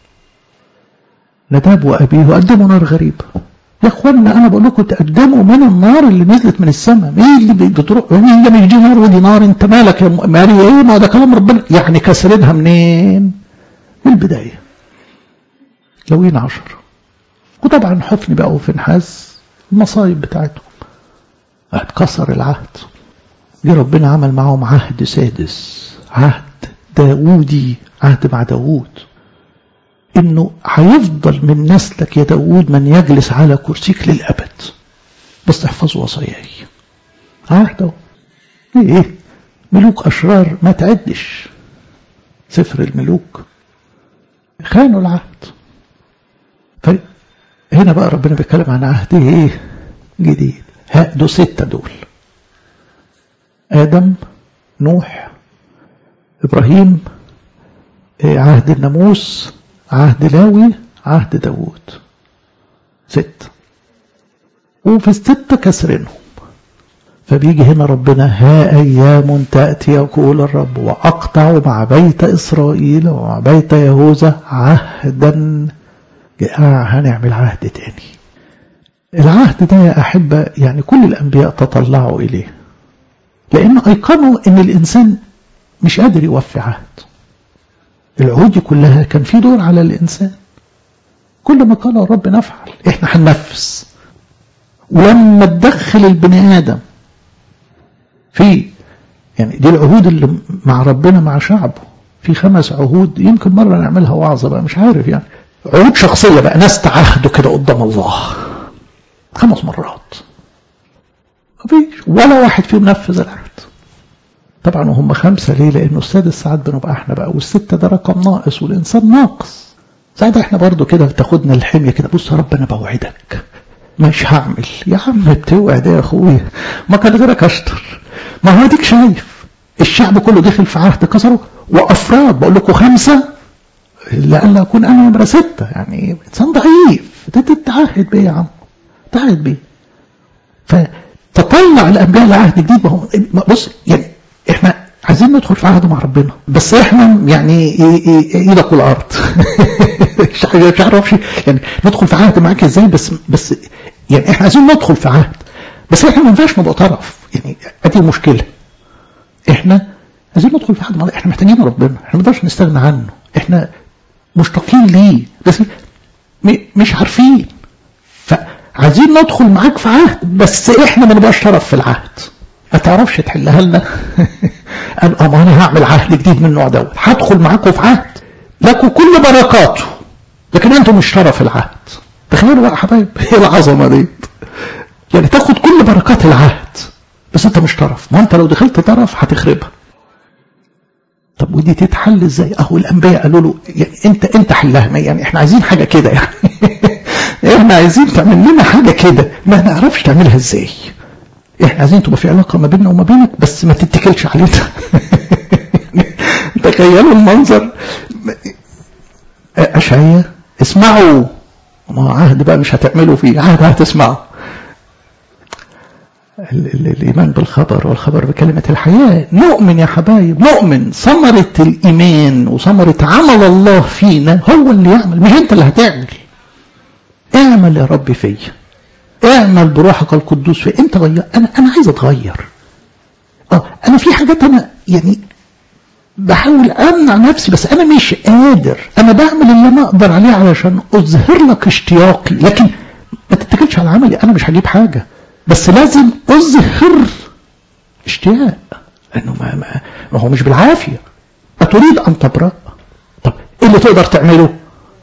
نداب وأبيه قدموا نار غريبة يا اخوانا انا بقول لكم تقدموا من النار اللي نزلت من السماء مين اللي بتروح هي مش دي نار ودي نار انت مالك يا ماري ايه ما ده كلام ربنا يعني كسرينها منين من البدايه لوين عشر وطبعا حفني بقى وفنحاس المصايب بتاعتهم اتكسر العهد جه ربنا عمل معاهم عهد سادس عهد داوودي عهد مع داوود انه هيفضل من نسلك يا داود من يجلس على كرسيك للابد بس احفظوا وصاياي عهده ايه ملوك اشرار ما تعدش سفر الملوك خانوا العهد هنا بقى ربنا بيتكلم عن عهد ايه جديد ها دول ستة دول آدم نوح إبراهيم عهد الناموس عهد لاوي عهد داوود ستة وفي الستة كسرينهم فبيجي هنا ربنا ها أيام تأتي يقول الرب وأقطع مع بيت إسرائيل ومع بيت يهوذا عهدا هنعمل عهد تاني العهد ده يا أحبة يعني كل الأنبياء تطلعوا إليه لأن أيقنوا أن الإنسان مش قادر يوفي عهد العهود دي كلها كان في دور على الإنسان كل ما قال الرب نفعل إحنا هننفذ ولما تدخل البني آدم في يعني دي العهود اللي مع ربنا مع شعبه في خمس عهود يمكن مرة نعملها وعظة بقى مش عارف يعني عهود شخصية بقى ناس تعهدوا كده قدام الله خمس مرات مفيش ولا واحد فيهم نفذ العهد طبعا وهم خمسة ليه لأنه السادس ساعات بنبقى احنا بقى والستة ده رقم ناقص والإنسان ناقص ساعتها احنا برضو كده بتاخدنا الحمية كده بص يا رب أنا بوعدك مش هعمل يا عم بتوعد يا أخويا ما كان غيرك أشطر ما هو ديك شايف الشعب كله دخل في عهد كسره وأفراد بقول لكم خمسة لألا أكون أنا نمرة ستة يعني إنسان ضعيف تتعهد بيه يا عم تعهد بيه فتطلع الأنبياء لعهد جديد وهم بص يعني إحنا عايزين ندخل في عهد مع ربنا بس إحنا يعني إيدك والأرض مش عارف يعني ندخل في عهد معاك إزاي بس بس يعني إحنا عايزين ندخل في عهد بس إحنا ما ينفعش نبقى طرف يعني أدي المشكلة إحنا عايزين ندخل في عهد مع إحنا محتاجين ربنا إحنا ما نقدرش نستغنى عنه إحنا مشتاقين ليه بس مش عارفين فعايزين ندخل معاك في عهد بس احنا ما نبقاش طرف في العهد ما تعرفش تحلها لنا قال اه انا هعمل عهد جديد من النوع دوت هدخل معاكم في عهد لكم كل بركاته لكن انتم مش طرف العهد تخيلوا بقى يا حبايب ايه العظمه دي يعني تاخد كل بركات العهد بس انت مش طرف ما انت لو دخلت طرف هتخربها طب ودي تتحل ازاي اهو الانبياء قالوا له يعني انت انت حلها يعني احنا عايزين حاجه كده يعني احنا عايزين تعمل لنا حاجه كده ما نعرفش تعملها ازاي احنا عايزين تبقى في علاقه ما بيننا وما بينك بس ما تتكلش علينا تخيلوا المنظر اشعياء اسمعوا ما عهد بقى مش هتعملوا فيه عهد هتسمعوا الإيمان بالخبر والخبر بكلمة الحياة نؤمن يا حبايب نؤمن ثمرة الإيمان وثمرة عمل الله فينا هو اللي يعمل مش أنت اللي هتعمل اعمل يا رب فيا اعمل بروحك القدوس في انت غير انا انا عايز اتغير اه انا في حاجات انا يعني بحاول امنع نفسي بس انا مش قادر انا بعمل اللي انا اقدر عليه علشان اظهر لك اشتياقي لكن ما تتكلش على عملي انا مش هجيب حاجه بس لازم اظهر اشتياق لانه ما, ما, ما هو مش بالعافيه اتريد ان تبرأ طب ايه اللي تقدر تعمله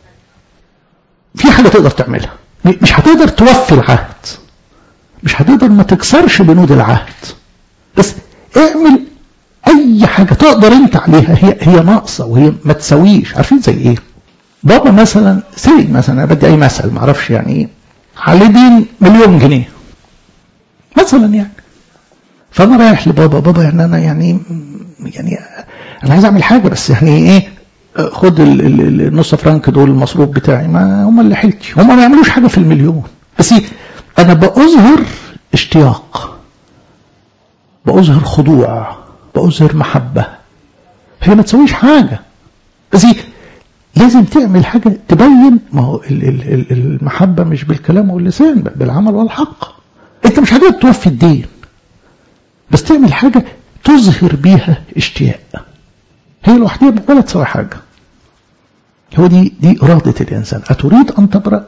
في حاجه تقدر تعملها مش هتقدر توفي العهد مش هتقدر ما تكسرش بنود العهد بس اعمل اي حاجه تقدر انت عليها هي هي ناقصه وهي ما تساويش عارفين زي ايه بابا مثلا سي مثلا انا بدي اي مثل ما اعرفش يعني ايه عليه دين مليون جنيه مثلا يعني فانا رايح لبابا بابا يعني انا يعني يعني انا عايز اعمل حاجه بس يعني ايه خد النص فرنك دول المصروف بتاعي ما هم اللي حيلتي هم ما يعملوش حاجه في المليون بس انا بأظهر اشتياق بأظهر خضوع بأظهر محبة هي ما تسويش حاجة بس لازم تعمل حاجة تبين ما هو المحبة مش بالكلام واللسان بالعمل والحق انت مش هتقدر توفي الدين بس تعمل حاجة تظهر بيها اشتياق هي لوحدها ولا تسوي حاجة هو دي دي إرادة الإنسان أتريد أن تبرأ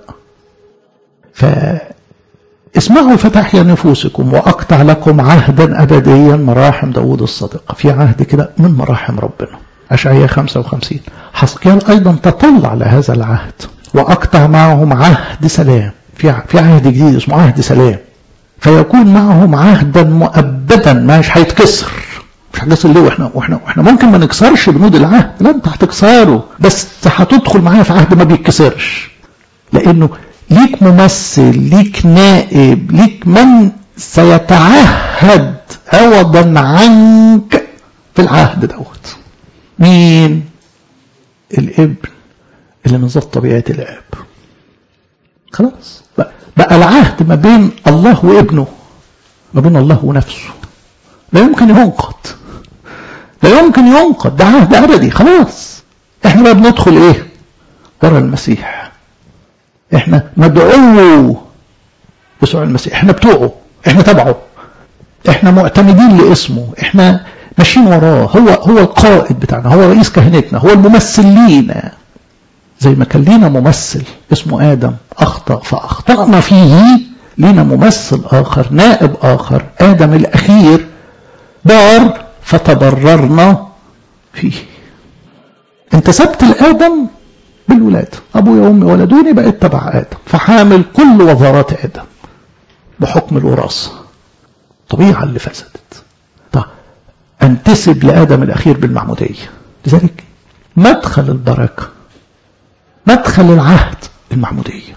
فاسمعوا فتحيا نفوسكم وأقطع لكم عهدا أبديا مراحم داود الصديق في عهد كده من مراحم ربنا أشعية 55 حسقيال أيضا تطلع لهذا العهد وأقطع معهم عهد سلام في في عهد جديد اسمه عهد سلام فيكون معهم عهدا مؤبدا مش هيتكسر مش هنكسر ليه واحنا واحنا واحنا ممكن ما نكسرش بنود العهد لا انت هتكسره بس هتدخل معايا في عهد ما بيتكسرش لانه ليك ممثل ليك نائب ليك من سيتعهد عوضا عنك في العهد دوت مين الابن اللي من ذات طبيعة الاب خلاص بقى, بقى العهد ما بين الله وابنه ما بين الله ونفسه لا يمكن ينقض لا يمكن ينقض ده عهد ابدي خلاص احنا بقى بندخل ايه ورا المسيح احنا مدعو بسوع المسيح احنا بتوعه احنا تبعه احنا معتمدين لاسمه احنا ماشيين وراه هو هو القائد بتاعنا هو رئيس كهنتنا هو الممثل لينا زي ما كان لينا ممثل اسمه ادم اخطا فاخطانا فيه لينا ممثل اخر نائب اخر ادم الاخير بار فتبررنا فيه انتسبت لادم بالولادة أبويا وأمي ولدوني بقيت تبع آدم فحامل كل وزارات آدم بحكم الوراثة الطبيعة اللي فسدت طب أنتسب لآدم الأخير بالمعمودية لذلك مدخل البركة مدخل العهد المعمودية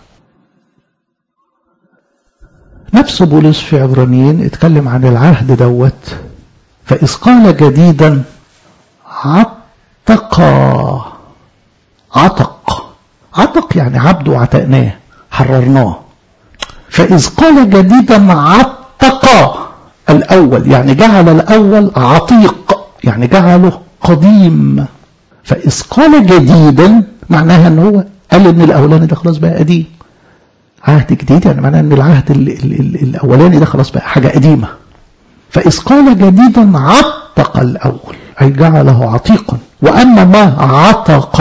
نفس بولس في عبرانيين اتكلم عن العهد دوت فإذ قال جديدا عتقا عتق عتق يعني عبد وعتقناه حررناه فإذ قال جديدا عتق الأول يعني جعل الأول عتيق يعني جعله قديم فإذ قال جديدا معناها ان هو قال ان الاولاني ده خلاص بقى قديم عهد جديد يعني معناه ان العهد ال ال ال الاولاني ده خلاص بقى حاجه قديمه فاذ قال جديدا عتق الاول اي جعله عتيقا واما ما عتق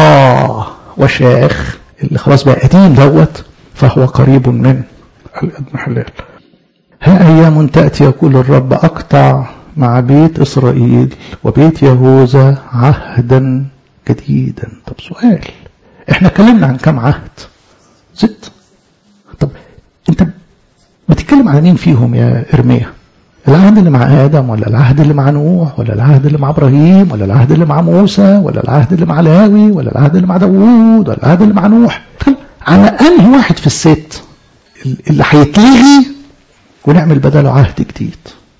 وشاخ اللي خلاص بقى قديم دوت فهو قريب من الابن حلال ها ايام تاتي يقول الرب اقطع مع بيت اسرائيل وبيت يهوذا عهدا جديدا طب سؤال احنا اتكلمنا عن كم عهد ست طب انت بتتكلم على مين فيهم يا ارميا العهد اللي مع ادم ولا العهد اللي مع نوح ولا العهد اللي مع ابراهيم ولا العهد اللي مع موسى ولا العهد اللي مع لاوي ولا العهد اللي مع داوود ولا العهد اللي مع نوح على انهي واحد في الست اللي هيتلغي ونعمل بداله عهد جديد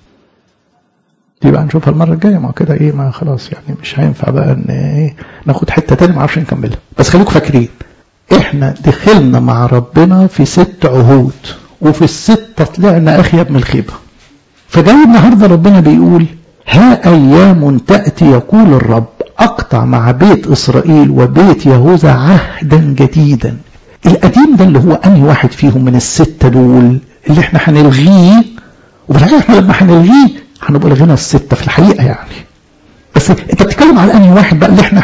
دي بقى نشوفها المرة الجاية ما كده ايه ما خلاص يعني مش هينفع بقى ان ايه ناخد حتة تاني ما اعرفش نكملها بس خليكم فاكرين احنا دخلنا مع ربنا في ست عهود وفي الستة طلعنا اخيب من الخيبة فجاي النهاردة ربنا بيقول ها ايام تأتي يقول الرب اقطع مع بيت اسرائيل وبيت يهوذا عهدا جديدا القديم ده اللي هو انهي واحد فيهم من الستة دول اللي احنا هنلغيه وفي الحقيقة احنا لما هنلغيه هنبقى لغينا الستة في الحقيقة يعني بس انت بتتكلم على انهي واحد بقى اللي احنا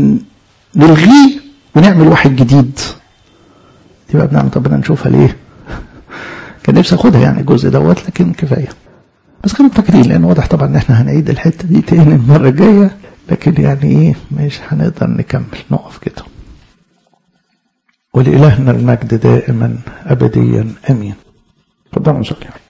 هنلغيه ونعمل واحد جديد دي بقى بنعمة ربنا نشوفها ليه كان نفسي اخدها يعني الجزء دوت لكن كفاية بس خلينا فاكرين لان واضح طبعا ان احنا هنعيد الحتة دي تاني المرة الجاية لكن يعني ايه مش هنقدر نكمل نقف كده ولإلهنا المجد دائما أبديا أمين ربنا نصلي